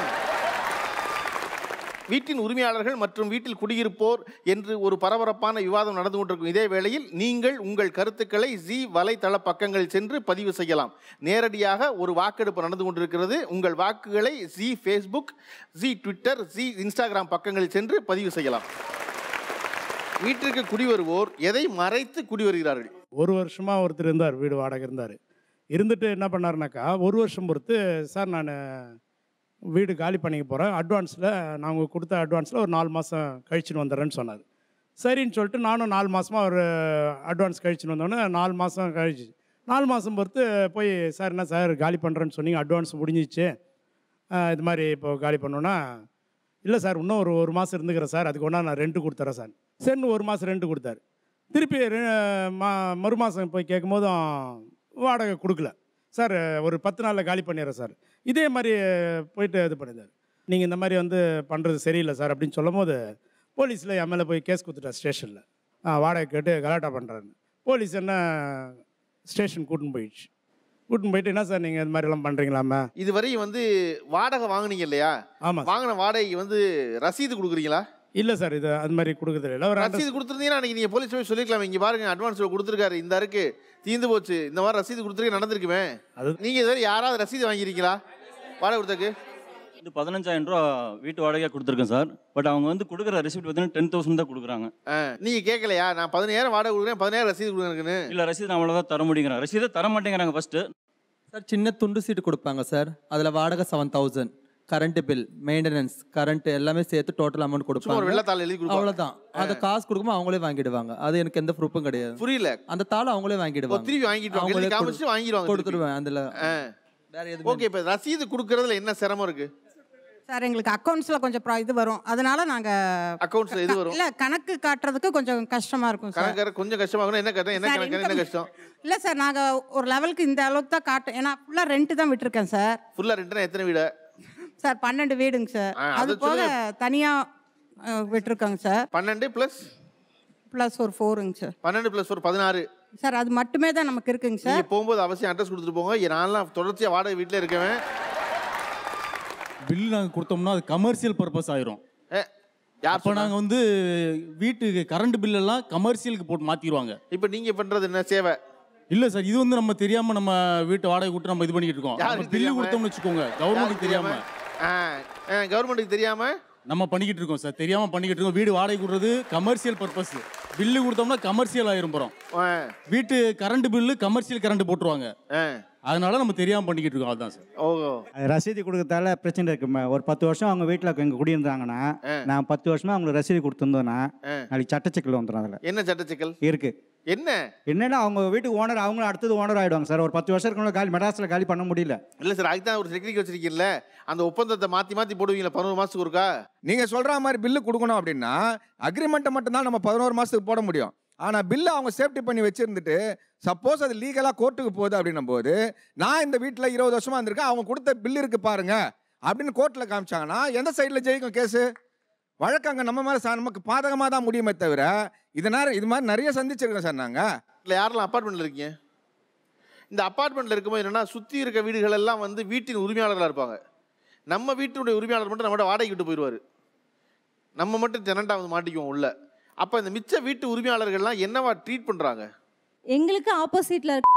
வீட்டின் உரிமையாளர்கள் மற்றும் வீட்டில் குடியிருப்போர் என்று ஒரு பரபரப்பான விவாதம் நடந்து கொண்டிருக்கும் இதே வேளையில் நீங்கள் உங்கள் கருத்துக்களை ஜி வலைத்தள பக்கங்களில் சென்று பதிவு செய்யலாம் நேரடியாக ஒரு வாக்கெடுப்பு நடந்து கொண்டிருக்கிறது உங்கள் வாக்குகளை Zee Facebook Zee Twitter Zee Instagram பக்கங்களில் சென்று பதிவு செய்யலாம் வீட்டிற்கு குடிவருவோர் எதை மறைத்து குடிவருகிறார்கள் ஒரு வருஷமாக ஒருத்தர் இருந்தார் வீடு வாடகை இருந்தார் இருந்துட்டு என்ன பண்ணாருனாக்கா ஒரு வருஷம் பொறுத்து சார் நான் வீடு காலி பண்ணிக்க போகிறேன் அட்வான்ஸில் நான் உங்களுக்கு கொடுத்த அட்வான்ஸில் ஒரு நாலு மாதம் கழிச்சுன்னு வந்துடுறேன்னு சொன்னார் சரின்னு சொல்லிட்டு நானும் நாலு மாதமாக ஒரு அட்வான்ஸ் கழிச்சுன்னு வந்தோடனே நாலு மாதம் கழிச்சு நாலு மாதம் பொறுத்து போய் சார் என்ன சார் காலி பண்ணுறேன்னு சொன்னீங்க அட்வான்ஸ் முடிஞ்சிச்சு ஆஹ் இது மாதிரி இப்போ காலி பண்ணோன்னா இல்லை சார் இன்னும் ஒரு ஒரு மாதம் இருந்துக்கிறேன் சார் அதுக்கு ஒன்றா நான் ரெண்ட்டு கொடுத்துறேன் சார் சரின்னு ஒரு மாதம் ரெண்ட்டு கொடுத்தாரு திருப்பி ரெ- மா மறு மாதம் போய் கேட்கும்போதும் வாடகை கொடுக்கல சார் ஒரு பத்து நாளில் காலி பண்ணிடுறேன் சார் இதே மாதிரி போயிட்டு இது பண்ணிட்டார் நீங்கள் இந்த மாதிரி வந்து பண்ணுறது சரியில்லை சார் அப்படின்னு சொல்லும் போது போலீஸில் என் மேலே போய் கேஸ் கொடுத்துட்டார் ஸ்டேஷனில் வாடகை கேட்டு கலாட்டா பண்ணுறாருன்னு போலீஸ் என்ன ஸ்டேஷன் கூட்டின்னு போயிடுச்சு கூட்டின்னு போயிட்டு என்ன சார் நீங்கள் இது மாதிரிலாம் பண்ணுறீங்களாமே இதுவரையும் வந்து வாடகை வாங்குனீங்க இல்லையா ஆமாம் வாங்கின வாடகைக்கு வந்து ரசீது கொடுக்குறீங்களா இல்லை சார் இது அது மாதிரி கொடுக்குறது இல்லை ஒரு ரசீது கொடுத்துருந்தீங்கன்னா அன்னைக்கு நீங்கள் போலீஸ் போய் சொல்லிருக்கலாம் இங்கே பாருங்க அட்வான்ஸ் கொடுத்துருக்காரு இந்த இருக்கு தீந்து போச்சு இந்த மாதிரி ரசீது கொடுத்துருக்க நடந்திருக்குமே நீங்கள் இதுவரை யாராவது ரசீது வாங்கியிருக்கீங்களா வாடகை கொடுத்தக்கு இது பதினஞ்சாயிரம் ரூபா வீட்டு வாடகையாக கொடுத்துருக்கேன் சார் பட் அவங்க வந்து கொடுக்குற ரெசிப்ட் பார்த்தீங்கன்னா டென் தௌசண்ட் தான் கொடுக்குறாங்க நீங்கள் கேட்கலையா நான் பதினாயிரம் வாடகை கொடுக்குறேன் பதினாயிரம் ரசீது கொடுக்குறேன்னு இல்லை ரசீது நம்மள தான் தர முடியுங்கிறாங்க ரசீதை தர மாட்டேங்கிறாங்க ஃபர்ஸ்ட்டு சார் சின்ன துண்டு சீட்டு கொடுப்பாங்க சார் அதில் வாடகை seven thousand current bill maintenance current எல்லாமே சேர்த்து டோட்டல் அமௌண்ட் சும்மா ஒரு கொடுப்பாங்க வெள்ளைத்தாள் எழுதி கொடுப்பாங்க. அவ்வளோதான் அதை காசு கொடுக்கும்போது அவங்களே வாங்கிடுவாங்க அது எனக்கு எந்த ப்ரூஃபும் கிடையாது புரியல அந்த தாளை அவங்களே வாங்கிடுவாங்க திருப்பி வாங்கிட்டு வாங்க. எழுதி காமிச்சிட்டு வாங்கிடுவாங்க திருப்பி. கொடுத்துருவேன் அதில் வேற எதுவும் ஓகே இப்போ ரசீது கொடுக்கறதுல என்ன சிரமம் இருக்கு சார் எங்களுக்கு அக்கௌண்ட்ஸில் கொஞ்சம் ப்ரா- இது வரும் அதனால நாங்கள் அக்கௌண்ட்ஸ்ல எது வரும் இல்லை கணக்கு காட்டுறதுக்கு கொஞ்சம் கஷ்டமாக இருக்கும் சார் கணக்கார கொஞ்சம் கஷ்டமாகணும் என்ன கஷ்டம் என்ன சார், கணக்கு என்ன income- கஷ்டம் இல்லை சார் நாங்கள் ஒரு லெவலுக்கு இந்த அளவுக்கு தான் காட்டும் ஏன்னா ஃபுல்லாக ரெண்ட்டு தான் விட்டுருக்கேன் சார் ஃபுல்லாக ரெண்டுனா எத்தனை வீடு சார் பன்னெண்டு வீடுங்க சார் ஆ, அது அதை போக சொல்லுங்க. தனியாக விட்டுருக்கோங்க சார் பன்னெண்டு ப்ளஸ் ப்ளஸ் ஒரு ஃபோருங்க சார் பன்னெண்டு ப்ளஸ் ஒரு பதினாறு சார் அது மட்டுமே தான் நமக்கு இருக்குங்க சார் நீங்கள் போகும்போது அவசியம் அட்ரஸ் கொடுத்துட்டு போங்க நான்லாம் தொடர்ச்சியாக வாடகை வீட்டில் இருக்கவேன் பில் நாங்கள் கொடுத்தோம்னா அது கமர்ஷியல் பர்பஸ் ஆயிரும் அப்போ நாங்கள் வந்து வீட்டுக்கு கரண்ட் பில்லெல்லாம் கமர்ஷியலுக்கு போட்டு மாற்றிடுவாங்க இப்போ நீங்கள் பண்ணுறது என்ன சேவை இல்லை சார் இது வந்து நம்ம தெரியாமல் நம்ம வீட்டு வாடகை விட்டு நம்ம இது பண்ணிட்டு இருக்கோம் யாருக்கு பில்லு தெரியாம? கொடுத்தோம்னு வச்சுக்கோங்க கவர்மெண்ட்டுக்கு தெரியாமல் கவர்மெண்ட்டுக்கு தெரியாமல் நம்ம பண்ணிக்கிட்டு இருக்கோம் சார் தெரியாமல் பண்ணிக்கிட்டு இருக்கோம் வீடு வாடகை கொடுறது கமர்ஷியல் பர்பஸ் பில்லு கொடுத்தோம்னா கமர்ஷியல் ஆயிரும் போகிறோம் வீட்டு கரண்ட் பில்லு கமர்ஷியல் கரண்ட் போட்டுருவாங்க அதனால நம்ம தெரியாமல் பண்ணிக்கிட்டு இருக்கோம் அதுதான் சார் ஓஹோ ரசீது கொடுக்கறதால பிரச்சனை இருக்குமா ஒரு பத்து வருஷம் அவங்க வீட்டில் எங்கள் குடியிருந்தாங்கன்னா நான் பத்து வருஷமா அவங்களுக்கு ரசீது கொடுத்துருந்தோன்னா நாளைக்கு சட்டச்சிக்கல் வந்துடும் அதில் என்ன சட்டச்சிக்கல் இருக்கு என்ன என்னன்னா அவங்க வீட்டுக்கு ஓனர் அவங்களும் அடுத்தது ஓனர் ஆயிடுவாங்க சார் ஒரு பத்து வருஷம் இருக்கணும் காலி மெட்ராஸில் காலி பண்ண முடியல இல்லை சார் அதுக்கு தான் ஒரு செக்யூரிட்டி வச்சிருக்கீங்கல்ல அந்த ஒப்பந்தத்தை மாற்றி மாற்றி போடுவீங்களா பதினோரு மாதத்துக்கு ஒருக்கா நீங்கள் சொல்கிற மாதிரி பில்லு கொடுக்கணும் அப்படின்னா அக்ரிமெண்ட்டை மட்டும்தான் நம்ம பதினோரு மாதத்துக்கு போட முடியும் ஆனால் பில்லை அவங்க சேஃப்டி பண்ணி வச்சுருந்துட்டு சப்போஸ் அது லீகலாக கோர்ட்டுக்கு போகுது அப்படின்னும் போது நான் இந்த வீட்டில் இருபது வருஷமாக இருந்திருக்கேன் அவங்க கொடுத்த பில் இருக்கு பாருங்க அப்படின்னு கோர்ட்டில் காமிச்சாங்கன்னா எந்த சைடில் ஜெயிக்கும் கேஸு வழக்கு அங்கே நம்ம மேலே நமக்கு பாதகமாக தான் முடியுமே தவிர இதனால் இது மாதிரி நிறைய சந்திச்சிருக்கோம் சார் நாங்கள் இல்லை யாரெல்லாம் அப்பார்ட்மெண்ட்டில் இருக்கீங்க இந்த அப்பார்ட்மெண்ட்டில் இருக்கும்போது என்னென்னா சுற்றி இருக்க வீடுகள் எல்லாம் வந்து வீட்டின் உரிமையாளர்களாக இருப்பாங்க நம்ம வீட்டினுடைய உரிமையாளர் மட்டும் நம்மளோட வாடகை விட்டு போயிடுவார் நம்ம மட்டும் டெனண்டாக வந்து மாட்டிக்குவோம் உள்ள அப்போ இந்த மிச்ச வீட்டு உரிமையாளர்கள்லாம் என்னவா ட்ரீட் பண்ணுறாங்க எங்களுக்கு ஆப்போசிட்ல இருக்க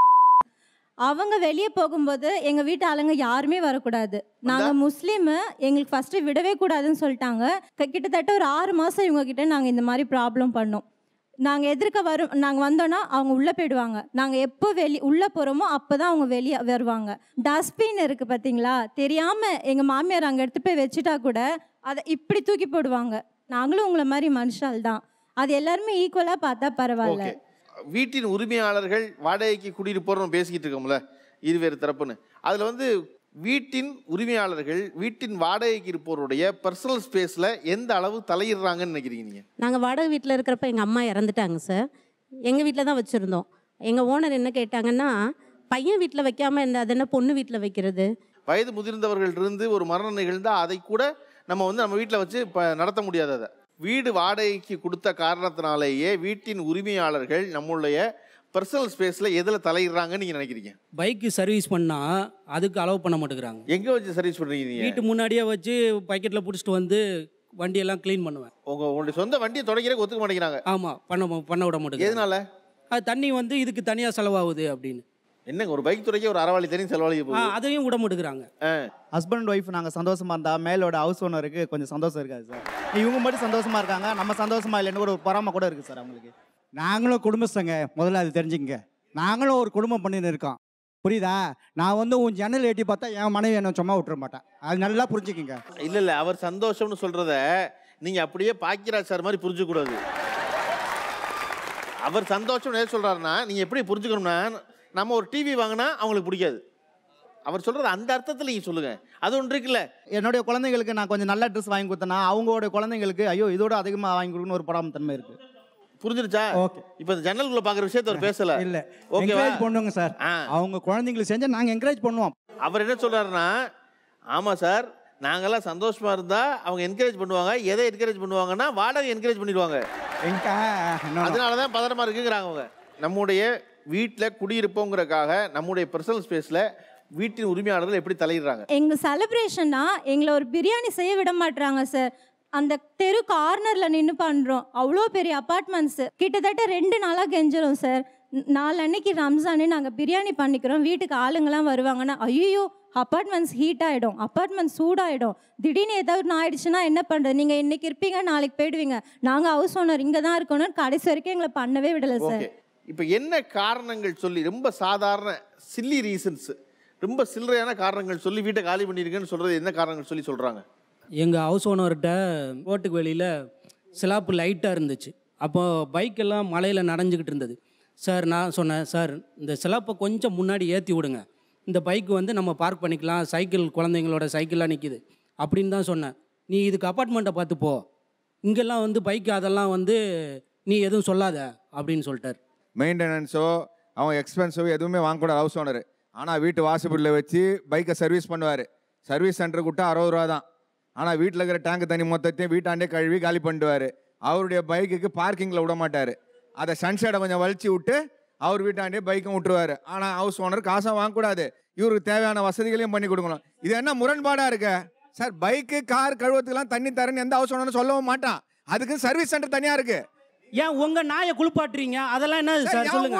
அவங்க வெளியே போகும்போது எங்க வீட்டு ஆளுங்க யாருமே வரக்கூடாது நாங்க முஸ்லீம் எங்களுக்கு ஃபர்ஸ்ட் விடவே கூடாதுன்னு சொல்லிட்டாங்க க- கிட்டத்தட்ட ஒரு ஆறு மாசம் இவங்க கிட்ட நாங்க இந்த மாதிரி ப்ராப்ளம் பண்ணோம் நாங்கள் எதிர்க்க வரும் நாங்கள் வந்தோன்னா அவங்க உள்ளே போயிடுவாங்க நாங்கள் எப்போ வெளி உள்ளே போகிறோமோ அப்போ தான் அவங்க வெளியே வருவாங்க டஸ்ட்பின் இருக்குது பார்த்தீங்களா தெரியாமல் எங்கள் மாமியார் அங்கே எடுத்து போய் வச்சுட்டா கூட அதை இப்படி தூக்கி போடுவாங்க நாங்களும் உங்களை மாதிரி மனுஷால் தான் அது எல்லாருமே ஈக்குவலாக பார்த்தா பரவாயில்ல ஓகே வீட்டின் உரிமையாளர்கள் வாடகைக்கு குடியிருப்போர்னு பேசிக்கிட்டு இருக்கோம்ல இருவேறு தரப்புன்னு அதில் வந்து வீட்டின் உரிமையாளர்கள் வீட்டின் வாடகைக்கு இருப்போருடைய பர்சனல் ஸ்பேஸில் எந்த அளவு தலையிடுறாங்கன்னு நினைக்கிறீங்க நீங்கள் நாங்கள் வாடகை வீட்டில் இருக்கிறப்ப எங்கள் அம்மா இறந்துட்டாங்க சார் எங்கள் வீட்டில் தான் வச்சுருந்தோம் எங்கள் ஓனர் என்ன கேட்டாங்கன்னா பையன் வீட்டில் வைக்காமல் இந்த அது என்ன பொண்ணு வீட்டில் வைக்கிறது வயது முதிர்ந்தவர்கள் இருந்து ஒரு மரணம் நிகழ்ந்தால் அதை கூட நம்ம வந்து நம்ம வீட்டில் வச்சு இப்போ நடத்த முடியாது அதை வீடு வாடகைக்கு கொடுத்த காரணத்தினாலேயே வீட்டின் உரிமையாளர்கள் நம்மளுடைய பர்சனல் ஸ்பேஸில் எதில் தலையிடுறாங்கன்னு நீங்கள் நினைக்கிறீங்க பைக்கு சர்வீஸ் பண்ணால் அதுக்கு அலோவ் பண்ண மாட்டேங்கிறாங்க எங்கே வச்சு சர்வீஸ் பண்ணுறீங்க நீங்கள் வீட்டு முன்னாடியே வச்சு பக்கெட்டில் பிடிச்சிட்டு வந்து வண்டியெல்லாம் க்ளீன் பண்ணுவேன் உங்கள் உங்களுடைய சொந்த வண்டியை தொடங்கிறதுக்கு ஒத்துக்க மாட்டேங்கிறாங்க ஆமாம் பண்ண பண்ண விட மாட்டேங்குது எதனால அது தண்ணி வந்து இதுக்கு தனியாக செலவாகுது அப்படின்னு என்னங்க ஒரு பைக் துறைக்கே ஒரு அறவாளி தனி செலவாளி ஆ அதையும் விட மாட்டேங்கிறாங்க ஹஸ்பண்ட் ஒய்ஃப் நாங்கள் சந்தோஷமா இருந்தா மேலோட ஹவுஸ் ஓனருக்கு கொஞ்சம் சந்தோஷம் இருக்காது சார் இவங்க மட்டும் சந்தோஷமா இருக்காங்க நம்ம சந்தோஷமா இல்லைன்னு ஒரு பொறாமை கூட இருக்கு சார் அவங்களுக்கு நாங்களும் குடும்பஸ்தங்க முதல்ல அது தெரிஞ்சுக்கங்க நாங்களும் ஒரு குடும்பம் பண்ணின்னு இருக்கோம் புரியுதா நான் வந்து உன் ஜன்னல் எட்டி பார்த்தா என் மனைவி என்ன சும்மா விட்டுற மாட்டேன் அது நல்லா புரிஞ்சுக்கங்க இல்லை இல்லை அவர் சந்தோஷம்னு சொல்கிறத நீங்கள் அப்படியே பாக்கியராஜ் சார் மாதிரி புரிஞ்சுக்கூடாது அவர் சந்தோஷம் எது சொல்கிறாருன்னா நீங்கள் எப்படி புரிஞ்சுக்கணும்னா நம்ம ஒரு டிவி வாங்கினா அவங்களுக்கு பிடிக்காது அவர் சொல்கிறது அந்த அர்த்தத்தில் நீங்கள் சொல்லுங்கள் அது ஒன்று இருக்குல்ல என்னுடைய குழந்தைங்களுக்கு நான் கொஞ்சம் நல்ல ட்ரெஸ் வாங்கி கொடுத்தேன்னா அவங்களோட குழந்தைங்களுக்கு ஐயோ இதோட அதிகமாக வாங்கி கொடுக்கணும்னு ஒரு பொறாமை தன்மை இருக்கு புரிஞ்சிருச்சா ஓகே இப்போ இந்த ஜன்னலுக்குள்ள பார்க்குற விஷயத்த அவர் பேசல இல்ல ஓகேவா என்கரேஜ் பண்ணுவோங்க சார் அவங்க குழந்தைங்களுக்கு செஞ்சா நாங்க என்கரேஜ் பண்ணுவோம் அவர் என்ன சொல்றாருன்னா ஆமாம் சார் நாங்கெல்லாம் சந்தோஷமா இருந்தா அவங்க என்கரேஜ் பண்ணுவாங்க எதை என்கரேஜ் பண்ணுவாங்கன்னா வாடகை என்கரேஜ் பண்ணிடுவாங்க அதனால தான் பதறமா இருக்குங்கிறாங்க அவங்க நம்முடைய வீட்டில் குடியிருப்போங்கிறக்காக நம்முடைய பர்சனல் ஸ்பேஸில் வீட்டின் உரிமையாளர்கள் எப்படி தலையிடுறாங்க எங்கள் செலிப்ரேஷன்னா எங்களை ஒரு பிரியாணி செய்ய விட மாட்றாங்க சார் அந்த தெரு கார்னரில் நின்று பண்ணுறோம் அவ்வளோ பெரிய அப்பார்ட்மெண்ட்ஸு கிட்டத்தட்ட ரெண்டு நாளாக கெஞ்சிரும் சார் ந- நாலு அன்னைக்கு ரம்ஜானு நாங்கள் பிரியாணி பண்ணிக்கிறோம் வீட்டுக்கு ஆளுங்கெல்லாம் வருவாங்கன்னா ஐயோ அப்பார்ட்மெண்ட்ஸ் ஹீட் ஆகிடும் அப்பார்ட்மெண்ட் சூடாகிடும் திடீர்னு ஏதாவது ஒன்று ஆயிடுச்சுன்னா என்ன பண்ணுறது நீங்கள் இன்னைக்கு இருப்பீங்க நாளைக்கு போயிடுவீங்க நாங்கள் ஹவுஸ் ஓனர் இங்கே தான் இருக்கணும்னு கடைசி வரைக்கும் எங்களை பண்ணவே விடலை சார் ஓகே இப்போ என்ன காரணங்கள் சொல்லி ரொம்ப சாதாரண சில்லி ரீசன்ஸ் ரொம்ப சில்லறையான காரணங்கள் சொல்லி வீட்டை காலி பண்ணியிருக்கேன்னு சொல்கிறது என்ன காரணங்கள் சொல்லி சொல்கிறாங்க எங்கள் ஹவுஸ் ஓனர்கிட்ட ரோட்டுக்கு வெளியில் சிலாப்பு லைட்டாக இருந்துச்சு அப்போ பைக் எல்லாம் மழையில் நனைஞ்சிக்கிட்டு இருந்தது சார் நான் சொன்னேன் சார் இந்த சிலாப்பை கொஞ்சம் முன்னாடி ஏற்றி விடுங்க இந்த பைக் வந்து நம்ம பார்க் பண்ணிக்கலாம் சைக்கிள் குழந்தைங்களோட சைக்கிளாக நிற்கிது அப்படின்னு தான் சொன்னேன் நீ இதுக்கு அப்பார்ட்மெண்ட்டை பார்த்து போ இங்கெல்லாம் வந்து பைக் அதெல்லாம் வந்து நீ எதுவும் சொல்லாத அப்படின்னு சொல்லிட்டார் மெயின்டெனன்ஸோ அவங்க எக்ஸ்பென்ஸோ எதுவுமே வாங்கக்கூடாது ஹவுஸ் ஓனர் ஆனால் வீட்டு வாசப்படியில் வச்சு பைக்கை சர்வீஸ் பண்ணுவார் சர்வீஸ் சென்டருக்கு விட்டா அறுபது ரூபா தான் ஆனால் வீட்டில் இருக்கிற டேங்க் தண்ணி மொத்தத்தையும் வீட்டாண்டே கழுவி காலி பண்ணிடுவார் அவருடைய பைக்குக்கு பார்க்கிங்கில் விட மாட்டார் அதை சன்சைடை கொஞ்சம் வலிச்சு விட்டு அவர் வீட்டாண்டே பைக்கும் விட்டுருவார் ஆனால் ஹவுஸ் ஓனர் காசும் வாங்கக்கூடாது இவருக்கு தேவையான வசதிகளையும் பண்ணி கொடுக்கணும் இது என்ன முரண்பாடாக இருக்க சார் பைக்கு கார் கழுவத்துக்கெல்லாம் தண்ணி தரேன்னு எந்த ஹவுஸ் ஓனரும் சொல்லவும் மாட்டான் அதுக்கு சர்வீஸ் சென்டர் தனியாக இருக்குது ஏன் உங்க நாயை குளிப்பாட்டுறீங்க அதெல்லாம் என்ன சார் சொல்லுங்க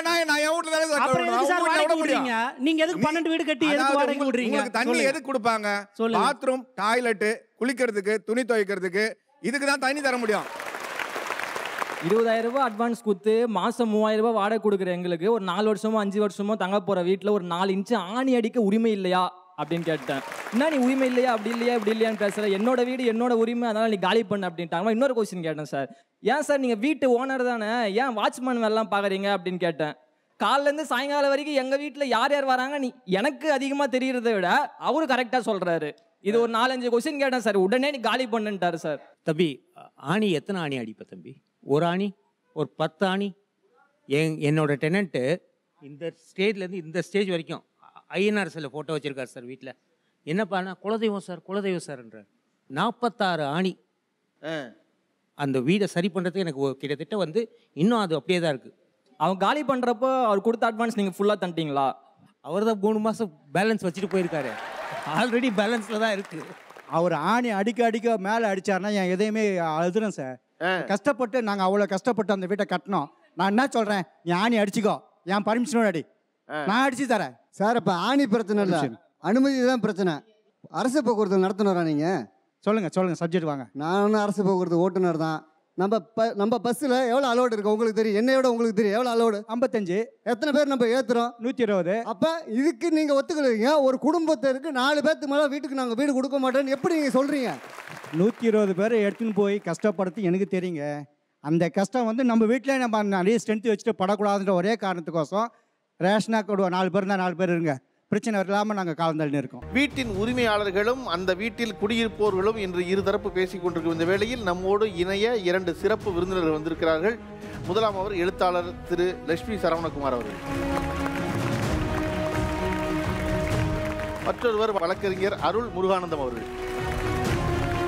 அப்புறம் எதுக்கு சார் வாடகை விடுறீங்க நீங்க எதுக்கு பன்னெண்டு வீடு கட்டி எதுக்கு வாடகை விடுறீங்க உங்களுக்கு தண்ணி சொல்லுங்க. எதுக்கு கொடுப்பாங்க சொல்லுங்க. பாத்ரூம் டாய்லெட் குளிக்கிறதுக்கு துணி துவைக்கிறதுக்கு இதுக்கு தான் தண்ணி தர முடியும் இருபதாயிரம் ரூபாய் அட்வான்ஸ் கொடுத்து மாதம் மூவாயிரம் ரூபாய் வாடகை கொடுக்குற எங்களுக்கு ஒரு நாலு வருஷமோ அஞ்சு வருஷமோ தங்க போகிற வீட்டில் ஒரு நாலு இன்ச்சு ஆணி அடிக்க உரிமை இல்லையா அப்படின்னு கேட்டேன் என்ன நீ உரிமை இல்லையா அப்படி இல்லையா இப்படி இல்லையான்னு பேசுகிற என்னோட வீடு என்னோட உரிமை அதனால் நீ காலி பண்ணு அப்படின்ட்டாங்க இன்னொரு கொஸ்டின் கேட்டேன் சார் ஏன் சார் நீங்கள் வீட்டு ஓனர் தானே ஏன் வாட்ச்மேன் வேலைலாம் பார்க்குறீங்க அப்படின்னு கேட்டேன் காலைலேருந்து சாயங்காலம் வரைக்கும் எங்கள் வீட்டில் யார் யார் வராங்க நீ எனக்கு அதிகமாக தெரியறத விட அவரு கரெக்டாக சொல்கிறாரு இது ஒரு நாலஞ்சு கொஸ்டின் கேட்டேன் சார் உடனே நீ காலி பண்ணுன்ட்டாரு சார் தம்பி ஆணி எத்தனை ஆணி அடிப்ப தம்பி ஒரு ஆணி ஒரு பத்து ஆணி என் என்னோட டெனண்ட்டு இந்த ஸ்டேஜ்லேருந்து இந்த ஸ்டேஜ் வரைக்கும் ஐஎன்ஆர் சில ஃபோட்டோ வச்சுருக்காரு சார் வீட்டில் என்னப்பாண்ணா குலதெய்வம் சார் குலதெய்வம் சார்ன்றார் நாற்பத்தாறு ஆணி அந்த வீடை சரி பண்ணுறதுக்கு எனக்கு ஒரு- கிட்டத்தட்ட வந்து இன்னும் அது அப்படியே தான் இருக்குது அவன் காலி பண்ணுறப்போ அவர் கொடுத்த அட்வான்ஸ் நீங்கள் ஃபுல்லாக தந்துட்டீங்களா அவர் தான் மூணு மாதம் பேலன்ஸ் வச்சுட்டு போயிருக்காரு ஆல்ரெடி பேலன்ஸில் தான் இருக்குது அவர் ஆணி அடிக்க அடிக்க மேலே அடிச்சாருன்னா என் எதையுமே அழுதுறேன் சார் கஷ்டப்பட்டு நாங்கள் அவ்வளோ கஷ்டப்பட்டு அந்த வீட்டை கட்டினோம் நான் என்ன சொல்கிறேன் நீ ஆணி அடிச்சுக்கோ என் பர்மிஷனோட அடி நான் அடிச்சு தரேன் சார் இப்போ ஆணி பிரச்சனை இல்லை அனுமதி தான் பிரச்சனை அரசு போக்குவரத்து நடத்துனரா நீங்கள் சொல்லுங்க சொல்லுங்க சப்ஜெக்ட் வாங்க நானும் அரசு போக்குவரத்து ஓட்டுநர் தான் நம்ம ப நம்ம பஸ்ஸில் எவ்வளோ அலோடு இருக்கு உங்களுக்கு தெரியும் என்னையோட உங்களுக்கு தெரியும் எவ்வளோ அலோடு ஐம்பத்தஞ்சு எத்தனை பேர் நம்ம ஏற்றுறோம் நூற்றி இருபது அப்போ இதுக்கு நீங்கள் ஒத்துக்கிறீங்க ஒரு குடும்பத்திற்கு நாலு பேர்த்துக்கு மேலே வீட்டுக்கு நாங்கள் வீடு கொடுக்க மாட்டோம்னு எப்படி நீங்கள் சொல்கிறீங்க நூற்றி இருபது பேரை எடுத்துன்னு போய் கஷ்டப்படுத்தி எனக்கு தெரியுங்க அந்த கஷ்டம் வந்து நம்ம வீட்டிலே நம்ம நிறைய ஸ்ட்ரென்த் வச்சுட்டு படக்கூடாதுன்ற ஒரே காரணத்துக்கோசம் ரேஷனாக கொடுவோம் நாலு பேர் தான் நாலு பேர் இருங்க பிரச்சனை இல்லாமல் நாங்கள் காலந்தள்ளி இருக்கோம் வீட்டின் உரிமையாளர்களும் அந்த வீட்டில் குடியிருப்போர்களும் இன்று இருதரப்பு பேசிக் கொண்டிருக்கும் இந்த வேளையில் நம்மோடு இணைய இரண்டு சிறப்பு விருந்தினர்கள் வந்திருக்கிறார்கள் முதலாம் அவர் எழுத்தாளர் திரு லட்சுமி சரவணகுமார் அவர்கள் மற்றொருவர் வழக்கறிஞர் அருள் முருகானந்தம் அவர்கள்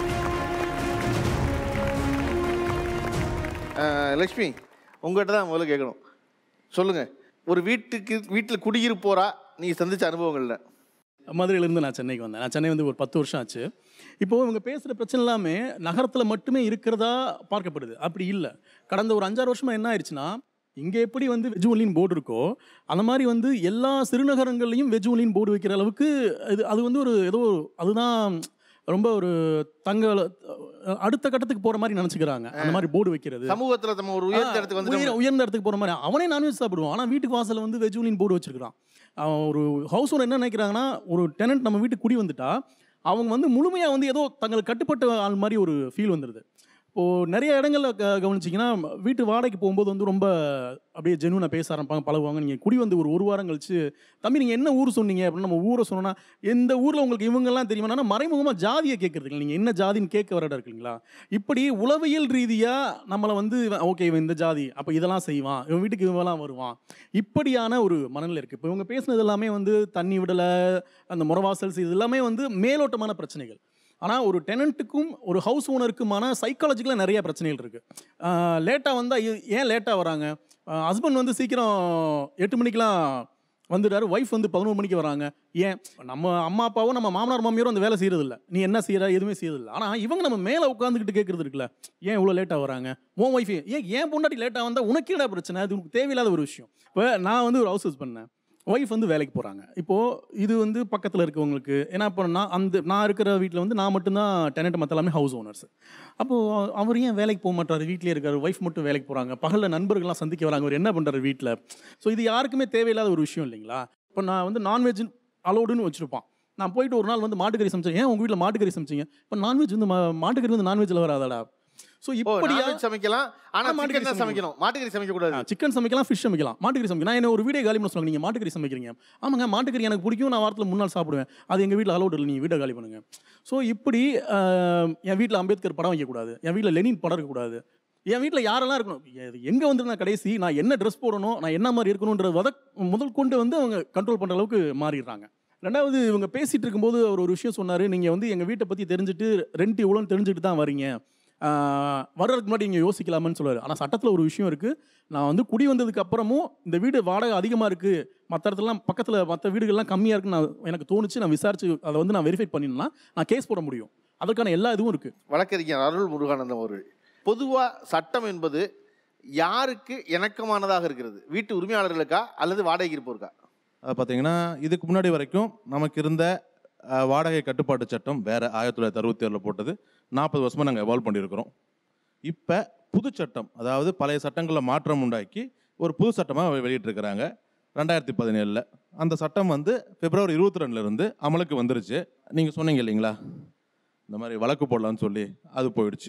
அஹ், லக்ஷ்மி உங்கள்கிட்ட தான் முதல்ல கேட்கணும் சொல்லுங்கள் ஒரு வீட்டுக்கு வீட்டில் குடியிருப்போரா நீங்கள் சந்திச்ச அனுபவங்கள்ல மதுரையிலேருந்து நான் சென்னைக்கு வந்தேன் நான் சென்னை வந்து ஒரு பத்து வருஷம் ஆச்சு இப்போ இவங்க பேசுகிற பிரச்சனை எல்லாமே நகரத்தில் மட்டுமே இருக்கிறதா பார்க்கப்படுது அப்படி இல்லை கடந்த ஒரு அஞ்சாறு வருஷமாக என்ன ஆயிடுச்சுன்னா இங்கே எப்படி வந்து வெஜ் ஒன்லின் போர்டு இருக்கோ அந்த மாதிரி வந்து எல்லா சிறுநகரங்கள்லையும் வெஜ் ஒன்லின் போர்டு வைக்கிற அளவுக்கு இது அது வந்து ஒரு ஏதோ அதுதான் ரொம்ப ஒரு தங்க அடுத்த கட்டத்துக்கு போகிற மாதிரி நினச்சிக்கிறாங்க அந்த மாதிரி போர்டு வைக்கிறது சமூகத்தில் நம்ம ஒரு உயர்ந்த இடத்துக்கு உயர் வந்து உயர்ந்த இடத்துக்கு போகிற மாதிரி அவனே நான்வெஜ் சாப்பிடுவான் ஆனால் வீட்டுக்கு வாசல்ல வந்து வெஜ்ஜூலின் போர்டு வச்சிருக்கான் அவன் ஒரு ஹவுஸ் ஓனர் என்ன நினைக்கிறாங்கன்னா ஒரு டெனன்ட் நம்ம வீட்டுக்கு குடி வந்துட்டா அவங்க வந்து முழுமையாக வந்து ஏதோ தங்களுக்கு கட்டுப்பட்ட ஆள் மாதிரி ஒரு ஃபீல் வந்துடுது இப்போது நிறைய இடங்கள்ல க கவனிச்சிங்கன்னா வீட்டு வாடகைக்கு போகும்போது வந்து ரொம்ப அப்படியே ஜெனுவனாக பேச ஆரம்பிப்பாங்க பழகுவாங்க நீங்கள் குடி வந்து ஒரு ஒரு வாரம் கழிச்சு தம்பி நீங்கள் என்ன ஊர் சொன்னீங்க அப்படின்னு நம்ம ஊரை சொன்னோன்னா எந்த ஊரில் உங்களுக்கு இவங்கெல்லாம் தெரியுமானா மறைமுகமாக ஜாதியை கேட்குறது நீங்கள் என்ன ஜாதின்னு கேட்க வர இடம் இருக்குங்களா இப்படி உளவியல் ரீதியாக நம்மளை வந்து ஓகே இவன் இந்த ஜாதி அப்போ இதெல்லாம் செய்வான் இவன் வீட்டுக்கு இவெல்லாம் வருவான் இப்படியான ஒரு மனநிலை இருக்குது இப்போ இவங்க பேசுனது எல்லாமே வந்து தண்ணி விடலை அந்த முறவாசல்ஸ் இது எல்லாமே வந்து மேலோட்டமான பிரச்சனைகள் ஆனால் ஒரு டெனண்ட்டுக்கும் ஒரு ஹவுஸ் ஓனருக்குமான சைக்காலஜிக்கலாக நிறைய பிரச்சனைகள் இருக்குது லேட்டாக வந்தால் ஏன் லேட்டாக வராங்க ஹஸ்பண்ட் வந்து சீக்கிரம் எட்டு மணிக்கெலாம் வந்துட்டாரு ஒய்ஃப் வந்து பதினோரு மணிக்கு வராங்க ஏன் நம்ம அம்மா அப்பாவும் நம்ம மாமனார் மாமியாரும் அந்த வேலை செய்யறதில்ல நீ என்ன செய்யற எதுவுமே செய்யறதில்ல ஆனால் இவங்க நம்ம மேலே உட்காந்துக்கிட்டு கேட்கறது இருக்குல்ல ஏன் இவ்வளோ லேட்டாக வராங்க உன் ஒய்ஃப் ஏன் ஏன் பொண்டாட்டி லேட்டாக வந்தால் உனக்கு என்ன பிரச்சனை அது உனக்கு தேவையில்லாத ஒரு விஷயம் இப்போ நான் வந்து ஒரு ஹவுஸ் ஹவுஸ் பண்ணேன் ஒய்ஃப் வந்து வேலைக்கு போகிறாங்க இப்போது இது வந்து பக்கத்தில் இருக்கவங்களுக்கு ஏன்னா இப்போ நான் அந்த நான் இருக்கிற வீட்டில் வந்து நான் மட்டும்தான் டெனட் மற்ற எல்லாமே ஹவுஸ் ஓனர்ஸ் அப்போது அவர் ஏன் வேலைக்கு போக மாட்டார் வீட்டிலே இருக்கார் ஒய்ஃப் மட்டும் வேலைக்கு போகிறாங்க பகலில் நண்பர்கள்லாம் சந்திக்க வராங்க அவர் என்ன பண்ணுறாரு வீட்டில் ஸோ இது யாருக்குமே தேவையில்லாத ஒரு விஷயம் இல்லைங்களா இப்போ நான் வந்து நான்வெஜ் அலோடுன்னு வச்சுருப்பான் நான் போயிட்டு ஒரு நாள் வந்து மாட்டுக்கறி சமைச்சேன் ஏன் உங்கள் வீட்டில் மாட்டுக்கறி சமைச்சிங்க இப்போ நான்வெஜ் வந்து மா- மாட்டுக்கறி வந்து நான்வெஜ்ஜில் வராதாடா ஸோ ஓ இப்படியா non-veg சமைக்கலாம் ஆனா சிக்கன் தான் சமைக்கணும் மாட்டுக்கறி சமைக்க கூடாது சிக்கன் சமைக்கலாம் ஃபிஷ் சமைக்கலாம் மாட்டுக்கறி சமைக்கலாம் நான் என்ன ஒரு வீடியோ காலி பண்ண சொல்லுங்க நீங்கள் மாட்டுக்கறி சமைக்கிறீங்க ஆமாங்க மாட்டுக்கறி எனக்கு பிடிக்கும் நான் வாரத்தில் மூணு நாள் சாப்பிடுவேன் அது எங்கள் வீட்டில் அலோடு இல்லை நீங்கள் வீட்டை காலி பண்ணுங்க ஸோ இப்படி ஆஹ், என் வீட்டில் அம்பேத்கர் படம் வைக்கக்கூடாது என் வீட்டில் லெனின் படம் இருக்கக்கூடாது என் வீட்டில் யாரெல்லாம் இருக்கணும் எங்கே வந்து நான் கடைசி நான் என்ன ட்ரெஸ் போடணும் நான் என்ன மாதிரி இருக்கணுன்றது வத முதல் கொண்டு வந்து அவங்க கண்ட்ரோல் பண்ணுற அளவுக்கு மாறிடுறாங்க ரெண்டாவது இவங்க பேசிகிட்டு இருக்கும்போது அவர் ஒரு விஷயம் சொன்னார் நீங்கள் வந்து எங்கள் வீட்டை பற்றி தெரிஞ்சுட்டு ரெண்ட் இவ்வளோன்னு தெரிஞ்சுட்டு தான் வரீங்க ஆஹ், வர்றதுக்கு முன்னாடி நீங்கள் யோசிக்கலாமான்னு சொல்லுவார் ஆனால் சட்டத்தில் ஒரு விஷயம் இருக்குது நான் வந்து குடி வந்ததுக்கு அப்புறமும் இந்த வீடு வாடகை அதிகமாக இருக்குது மற்ற இடத்துலலாம் பக்கத்தில் மற்ற வீடுகள்லாம் கம்மியாக இருக்குன்னு நான் எனக்கு தோணுச்சு நான் விசாரிச்சு அதை வந்து நான் வெரிஃபை பண்ணினா நான் கேஸ் போட முடியும் அதற்கான எல்லா இதுவும் இருக்குது வழக்கறிஞர் அருள் முருகானந்தம் அவர்கள் பொதுவா சட்டம் என்பது யாருக்கு இணக்கமானதாக இருக்கிறது வீட்டு உரிமையாளர்களுக்கா அல்லது வாடகை இருப்போருக்கா அது பார்த்தீங்கன்னா இதுக்கு முன்னாடி வரைக்கும் நமக்கு இருந்த அஹ், வாடகை கட்டுப்பாட்டு சட்டம் வேறு ஆயிரத்தி தொள்ளாயிரத்தி அறுபத்தி ஏழில் போட்டது நாற்பது வருஷமாக நாங்கள் எவால்வ் பண்ணியிருக்கிறோம் இப்போ புது சட்டம் அதாவது பழைய சட்டங்களில் மாற்றம் உண்டாக்கி ஒரு புது சட்டமாக வெளியிட்டிருக்கிறாங்க ரெண்டாயிரத்தி பதினேழில் அந்த சட்டம் வந்து பிப்ரவரி இருபத்தி ரெண்டுலேருந்து அமலுக்கு வந்துருச்சு நீங்கள் சொன்னீங்க இல்லைங்களா இந்த மாதிரி வழக்கு போடலான்னு சொல்லி அது போயிடுச்சு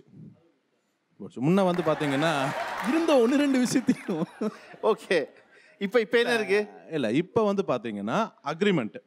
போச்சு முன்ன வந்து பார்த்தீங்கன்னா இருந்த ஒன்று ரெண்டு விஷயத்தையும் ஓகே இப்போ இப்போ என்ன இருக்கு இல்லை இப்போ வந்து பார்த்தீங்கன்னா அக்ரிமெண்ட்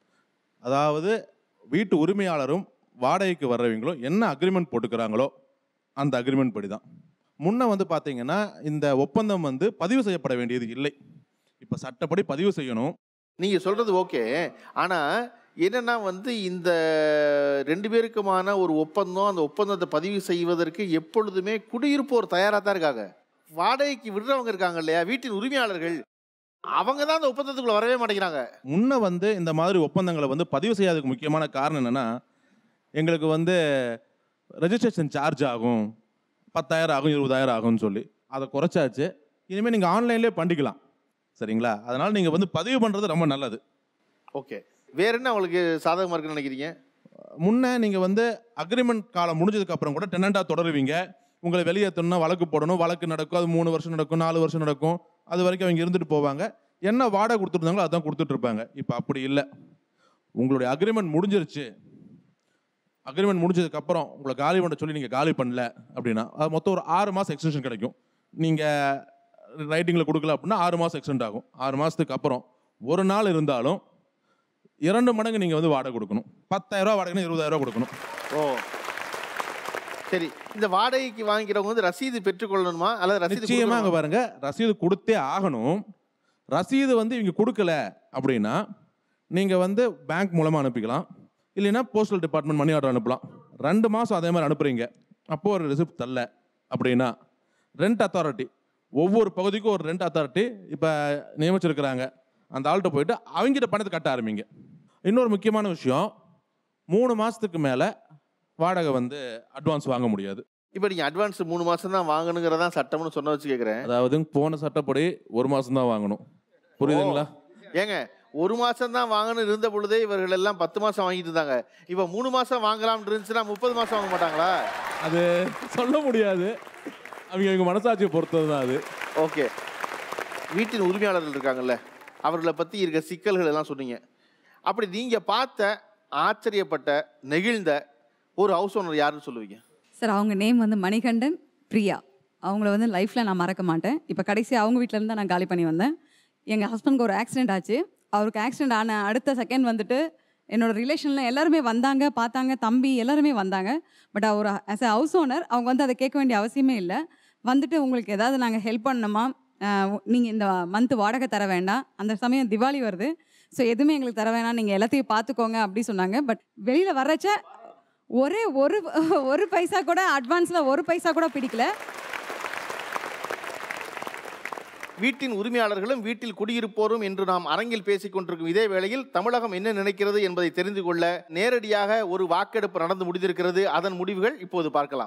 அதாவது வீட்டு உரிமையாளரும் வாடகைக்கு வர்றவங்களும் என்ன அக்ரிமெண்ட் போட்டுக்கிறாங்களோ அந்த அக்ரிமெண்ட் படி தான் முன்ன வந்து பார்த்தீங்கன்னா இந்த ஒப்பந்தம் வந்து பதிவு செய்யப்பட வேண்டியது இல்லை இப்போ சட்டப்படி பதிவு செய்யணும் நீங்க சொல்றது ஓகே ஆனா என்னன்னா வந்து இந்த ரெண்டு பேருக்குமான ஒரு ஒப்பந்தம் அந்த ஒப்பந்தத்தை பதிவு செய்வதற்கு எப்பொழுதுமே குடியிருப்போர் தயாராக தான் இருக்காங்க வாடகைக்கு விடுறவங்க இருக்காங்க இல்லையா வீட்டின் உரிமையாளர்கள் அவங்க தான் அந்த ஒப்பந்தத்துக்குள்ள வரவே மாட்டேங்கிறாங்க முன்ன வந்து இந்த மாதிரி ஒப்பந்தங்களை வந்து பதிவு செய்யாததுக்கு முக்கியமான காரணம் என்னென்னா எங்களுக்கு வந்து ரெஜிஸ்ட்ரேஷன் சார்ஜ் ஆகும் பத்தாயிரம் ஆகும் இருபதாயிரம் ஆகும்னு சொல்லி அதை குறைச்சாச்சு இனிமேல் நீங்கள் ஆன்லைன்லேயே பண்ணிக்கலாம் சரிங்களா அதனால் நீங்கள் வந்து பதிவு பண்ணுறது ரொம்ப நல்லது ஓகே வேற என்ன அவங்களுக்கு சாதகமாக இருக்குன்னு நினைக்கிறீங்க முன்ன நீங்கள் வந்து அக்ரிமெண்ட் காலம் முடிஞ்சதுக்கு அப்புறம் கூட டெனண்டாக தொடருவீங்க உங்களை வெளியேற்றணும்னா வழக்கு போடணும் வழக்கு நடக்கும் அது மூணு வருஷம் நடக்கும் நாலு வருஷம் நடக்கும் அது வரைக்கும் அவங்க இருந்துட்டு போவாங்க என்ன வாடகை கொடுத்துருந்தாங்களோ அதான் கொடுத்துட்டு இருப்பாங்க இப்போ அப்படி இல்லை உங்களுடைய அக்ரிமெண்ட் முடிஞ்சிருச்சு அக்ரிமெண்ட் முடிஞ்சதுக்கு அப்புறம் உங்களை காலி பண்ண சொல்லி நீங்கள் காலி பண்ணல அப்படின்னா அது மொத்தம் ஒரு ஆறு மாதம் எக்ஸ்டென்ஷன் கிடைக்கும் நீங்கள் ரைட்டிங்கில் கொடுக்கல அப்படின்னா ஆறு மாதம் எக்ஸ்டெண்ட் ஆகும் ஆறு மாதத்துக்கு அப்புறம் ஒரு நாள் இருந்தாலும் இரண்டு மடங்கு நீங்கள் வந்து வாடகை கொடுக்கணும் பத்தாயிரம் ரூபா வாடகைனா இருபதாயிரம் ரூபா கொடுக்கணும் ஓ சரி இந்த வாடகைக்கு வாங்கிக்கிறவங்க வந்து ரசீது பெற்றுக்கொள்ளணுமா அல்லது ரசீது நிச்சயமா அங்க கொடுக்கணுமா? பாருங்க ரசீது கொடுத்தே ஆகணும் ரசீது வந்து இவங்க கொடுக்கல அப்படின்னா நீங்க வந்து பேங்க் மூலமா அனுப்பிக்கலாம் இல்லைன்னா போஸ்டல் டிபார்ட்மெண்ட் மணி ஆர்டர் அனுப்பலாம் ரெண்டு மாசம் அதே மாதிரி அனுப்புறீங்க அப்போ ஒரு ரிசிப்ட் தரல அப்படின்னா ரெண்ட் அத்தாரிட்டி ஒவ்வொரு பகுதிக்கும் ஒரு ரெண்ட் அத்தாரிட்டி இப்போ நியமிச்சிருக்கிறாங்க அந்த ஆள்கிட்ட போயிட்டு அவங்ககிட்ட பணத்தை கட்ட ஆரம்பிங்க இன்னொரு முக்கியமான விஷயம் மூணு மாதத்துக்கு மேலே வாடகை வந்து அட்வான்ஸ் வாங்க முடியாது இப்போ நீங்கள் அட்வான்ஸ் மூணு மாதம் தான் வாங்கணுங்கிறதா சட்டம்னு சொன்ன வச்சு கேட்குறேன் அதாவது போன சட்டப்படி ஒரு மாதம் தான் வாங்கணும் புரியுதுங்களா ஏங்க ஒரு மாதம் தான் வாங்கணும் இருந்த பொழுதே இவர்கள் எல்லாம் பத்து மாதம் வாங்கிட்டு இருந்தாங்க இப்போ மூணு மாதம் வாங்கலாம்னு இருந்துச்சுன்னா முப்பது மாதம் வாங்க மாட்டாங்களா அது சொல்ல முடியாது அவங்க எங்கள் மனசாட்சியை பொறுத்தது தான் அது ஓகே வீட்டின் உரிமையாளர்கள் இருக்காங்கல்ல அவர்களை பற்றி இருக்க சிக்கல்கள் எல்லாம் சொன்னீங்க அப்படி நீங்கள் பார்த்த ஆச்சரியப்பட்ட நெகிழ்ந்த ஒரு ஹவுஸ் ஓனர் யாருன்னு சொல்லுவீங்க சார் அவங்க நேம் வந்து மணிகண்டன் பிரியா அவங்கள வந்து லைஃப்பில் நான் மறக்க மாட்டேன் இப்போ கடைசி அவங்க வீட்டில் இருந்து தான் நான் காலி பண்ணி வந்தேன் எங்கள் ஹஸ்பண்ட்க்கு ஒரு ஆக்சிடென்ட் ஆச்சு அவருக்கு ஆக்சிடென்ட் ஆன அடுத்த செகண்ட் வந்துட்டு என்னோட ரிலேஷனில் எல்லாருமே வந்தாங்க பார்த்தாங்க தம்பி எல்லாருமே வந்தாங்க பட் அவர் ஆஸ் அ ஹவுஸ் ஓனர் அவங்க வந்து அதை கேட்க வேண்டிய அவசியமே இல்லை வந்துட்டு உங்களுக்கு ஏதாவது நாங்கள் ஹெல்ப் பண்ணணுமா நீங்கள் இந்த மந்த் வாடகை தர வேண்டாம் அந்த சமயம் திவாலி வருது ஸோ எதுவுமே எங்களுக்கு தர வேணாம் நீங்கள் எல்லாத்தையும் பார்த்துக்கோங்க அப்படி சொன்னாங்க பட் வெளியில் வர்றச்ச ஒரே ஒரு ஒரு பைசா கூட அட்வான்ஸில் ஒரு பைசா கூட பிடிக்கல வீட்டின் உரிமையாளர்களும் வீட்டில் குடியிருப்போரும் என்று நாம் அரங்கில் பேசிக் கொண்டிருக்கும் இதே வேளையில் தமிழகம் என்ன நினைக்கிறது என்பதை தெரிந்து கொள்ள நேரடியாக ஒரு வாக்கெடுப்பு நடந்து முடிந்திருக்கிறது அதன் முடிவுகள் இப்போது பார்க்கலாம்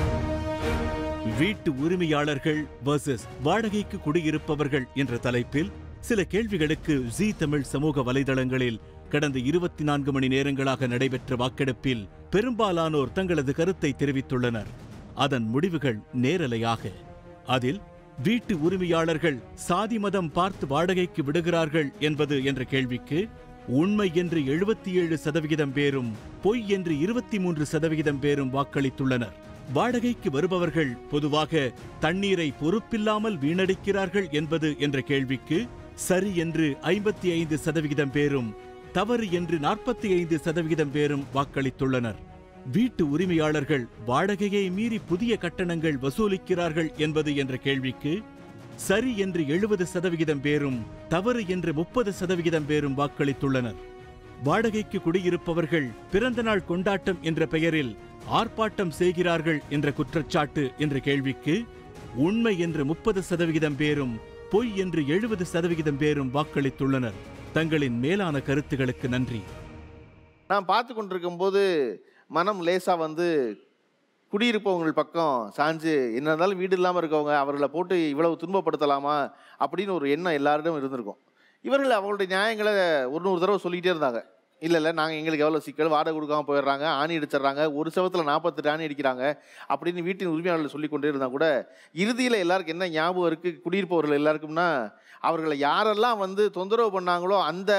வீட்டு உரிமையாளர்கள் வர்சஸ் வாடகைக்கு குடியிருப்பவர்கள் என்ற தலைப்பில் சில கேள்விகளுக்கு ஜீ தமிழ் சமூக வலைதளங்களில் கடந்த இருபத்தி நான்கு மணி நேரங்களாக நடைபெற்ற வாக்கெடுப்பில் பெரும்பாலானோர் தங்களது கருத்தை தெரிவித்துள்ளனர் அதன் முடிவுகள் நேரலையாக அதில் வீட்டு உரிமையாளர்கள் சாதி மதம் பார்த்து வாடகைக்கு விடுகிறார்கள் என்பது என்ற கேள்விக்கு உண்மை என்று எழுபத்தி ஏழு சதவிகிதம் பேரும் பொய் என்று இருபத்தி மூன்று சதவிகிதம் பேரும் வாக்களித்துள்ளனர் வாடகைக்கு வருபவர்கள் பொதுவாக தண்ணீரை பொறுப்பில்லாமல் வீணடிக்கிறார்கள் என்பது என்ற கேள்விக்கு சரி என்று ஐம்பத்தி ஐந்து சதவிகிதம் பேரும் தவறு என்று நாற்பத்தி ஐந்து சதவிகிதம் பேரும் வாக்களித்துள்ளனர் வீட்டு உரிமையாளர்கள் வாடகையை மீறி புதிய கட்டணங்கள் வசூலிக்கிறார்கள் என்பது என்ற கேள்விக்கு சரி என்று எழுபது சதவிகிதம் பேரும் தவறு என்று முப்பது சதவிகிதம் பேரும் வாக்களித்துள்ளனர் வாடகைக்கு குடியிருப்பவர்கள் பிறந்தநாள் கொண்டாட்டம் என்ற பெயரில் ஆர்ப்பாட்டம் செய்கிறார்கள் என்ற குற்றச்சாட்டு என்ற கேள்விக்கு உண்மை என்று முப்பது சதவிகிதம் பேரும் பொய் என்று எழுபது சதவிகிதம் பேரும் வாக்களித்துள்ளனர் தங்களின் மேலான கருத்துகளுக்கு நன்றி நான் பார்த்து கொண்டிருக்கும் போது மனம் லேசாக வந்து குடியிருப்பவங்கள் பக்கம் சாஞ்சு என்ன இருந்தாலும் வீடு இல்லாமல் இருக்கவங்க அவர்களை போட்டு இவ்வளவு துன்பப்படுத்தலாமா அப்படின்னு ஒரு எண்ணம் எல்லாரிடம் இருந்திருக்கும் இவர்கள் அவங்களுடைய நியாயங்களை ஒரு நூறு தடவை சொல்லிக்கிட்டே இருந்தாங்க இல்லை இல்லை நாங்கள் எங்களுக்கு எவ்வளோ சிக்கல் வாடகை கொடுக்காம போயிடுறாங்க ஆணி அடிச்சிடுறாங்க ஒரு செவத்தில் நாற்பத்தெட்டு ஆணி அடிக்கிறாங்க அப்படின்னு வீட்டின் உரிமையாளர்கள் சொல்லி கொண்டே இருந்தால் கூட இறுதியில் எல்லாருக்கும் என்ன ஞாபகம் இருக்குது குடியிருப்பவர்கள் எல்லாருக்கும்னா அவர்களை யாரெல்லாம் வந்து தொந்தரவு பண்ணாங்களோ அந்த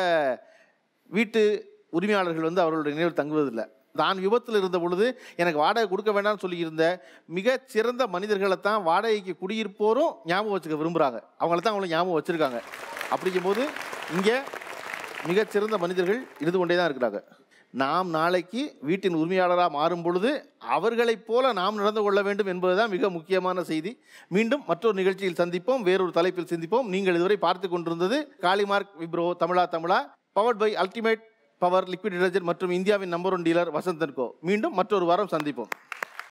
வீட்டு உரிமையாளர்கள் வந்து அவர்களுடைய நினைவில் தங்குவதில்லை தான் விபத்தில் இருந்த பொழுது எனக்கு வாடகை கொடுக்க வேண்டாம்னு சொல்லியிருந்த மிகச் சிறந்த மனிதர்களை தான் வாடகைக்கு குடியிருப்போரும் ஞாபகம் வச்சுக்க விரும்புகிறாங்க அவங்கள தான் அவங்கள ஞாபகம் வச்சுருக்காங்க அப்படிங்கும்போது இங்கே மிகச்சிறந்த மனிதர்கள் இருந்து கொண்டே தான் இருக்கிறாங்க நாம் நாளைக்கு வீட்டின் உரிமையாளராக மாறும் பொழுது அவர்களைப் போல நாம் நடந்து கொள்ள வேண்டும் என்பதுதான் மிக முக்கியமான செய்தி மீண்டும் மற்றொரு நிகழ்ச்சியில் சந்திப்போம் வேறொரு தலைப்பில் சிந்திப்போம் நீங்கள் இதுவரை பார்த்து கொண்டிருந்தது காளிமார்க் விப்ரோ தமிழா தமிழா powered by ultimate power liquid detergent மற்றும் இந்தியாவின் number one dealer Vasanthan co மீண்டும் மற்றொரு வாரம் சந்திப்போம்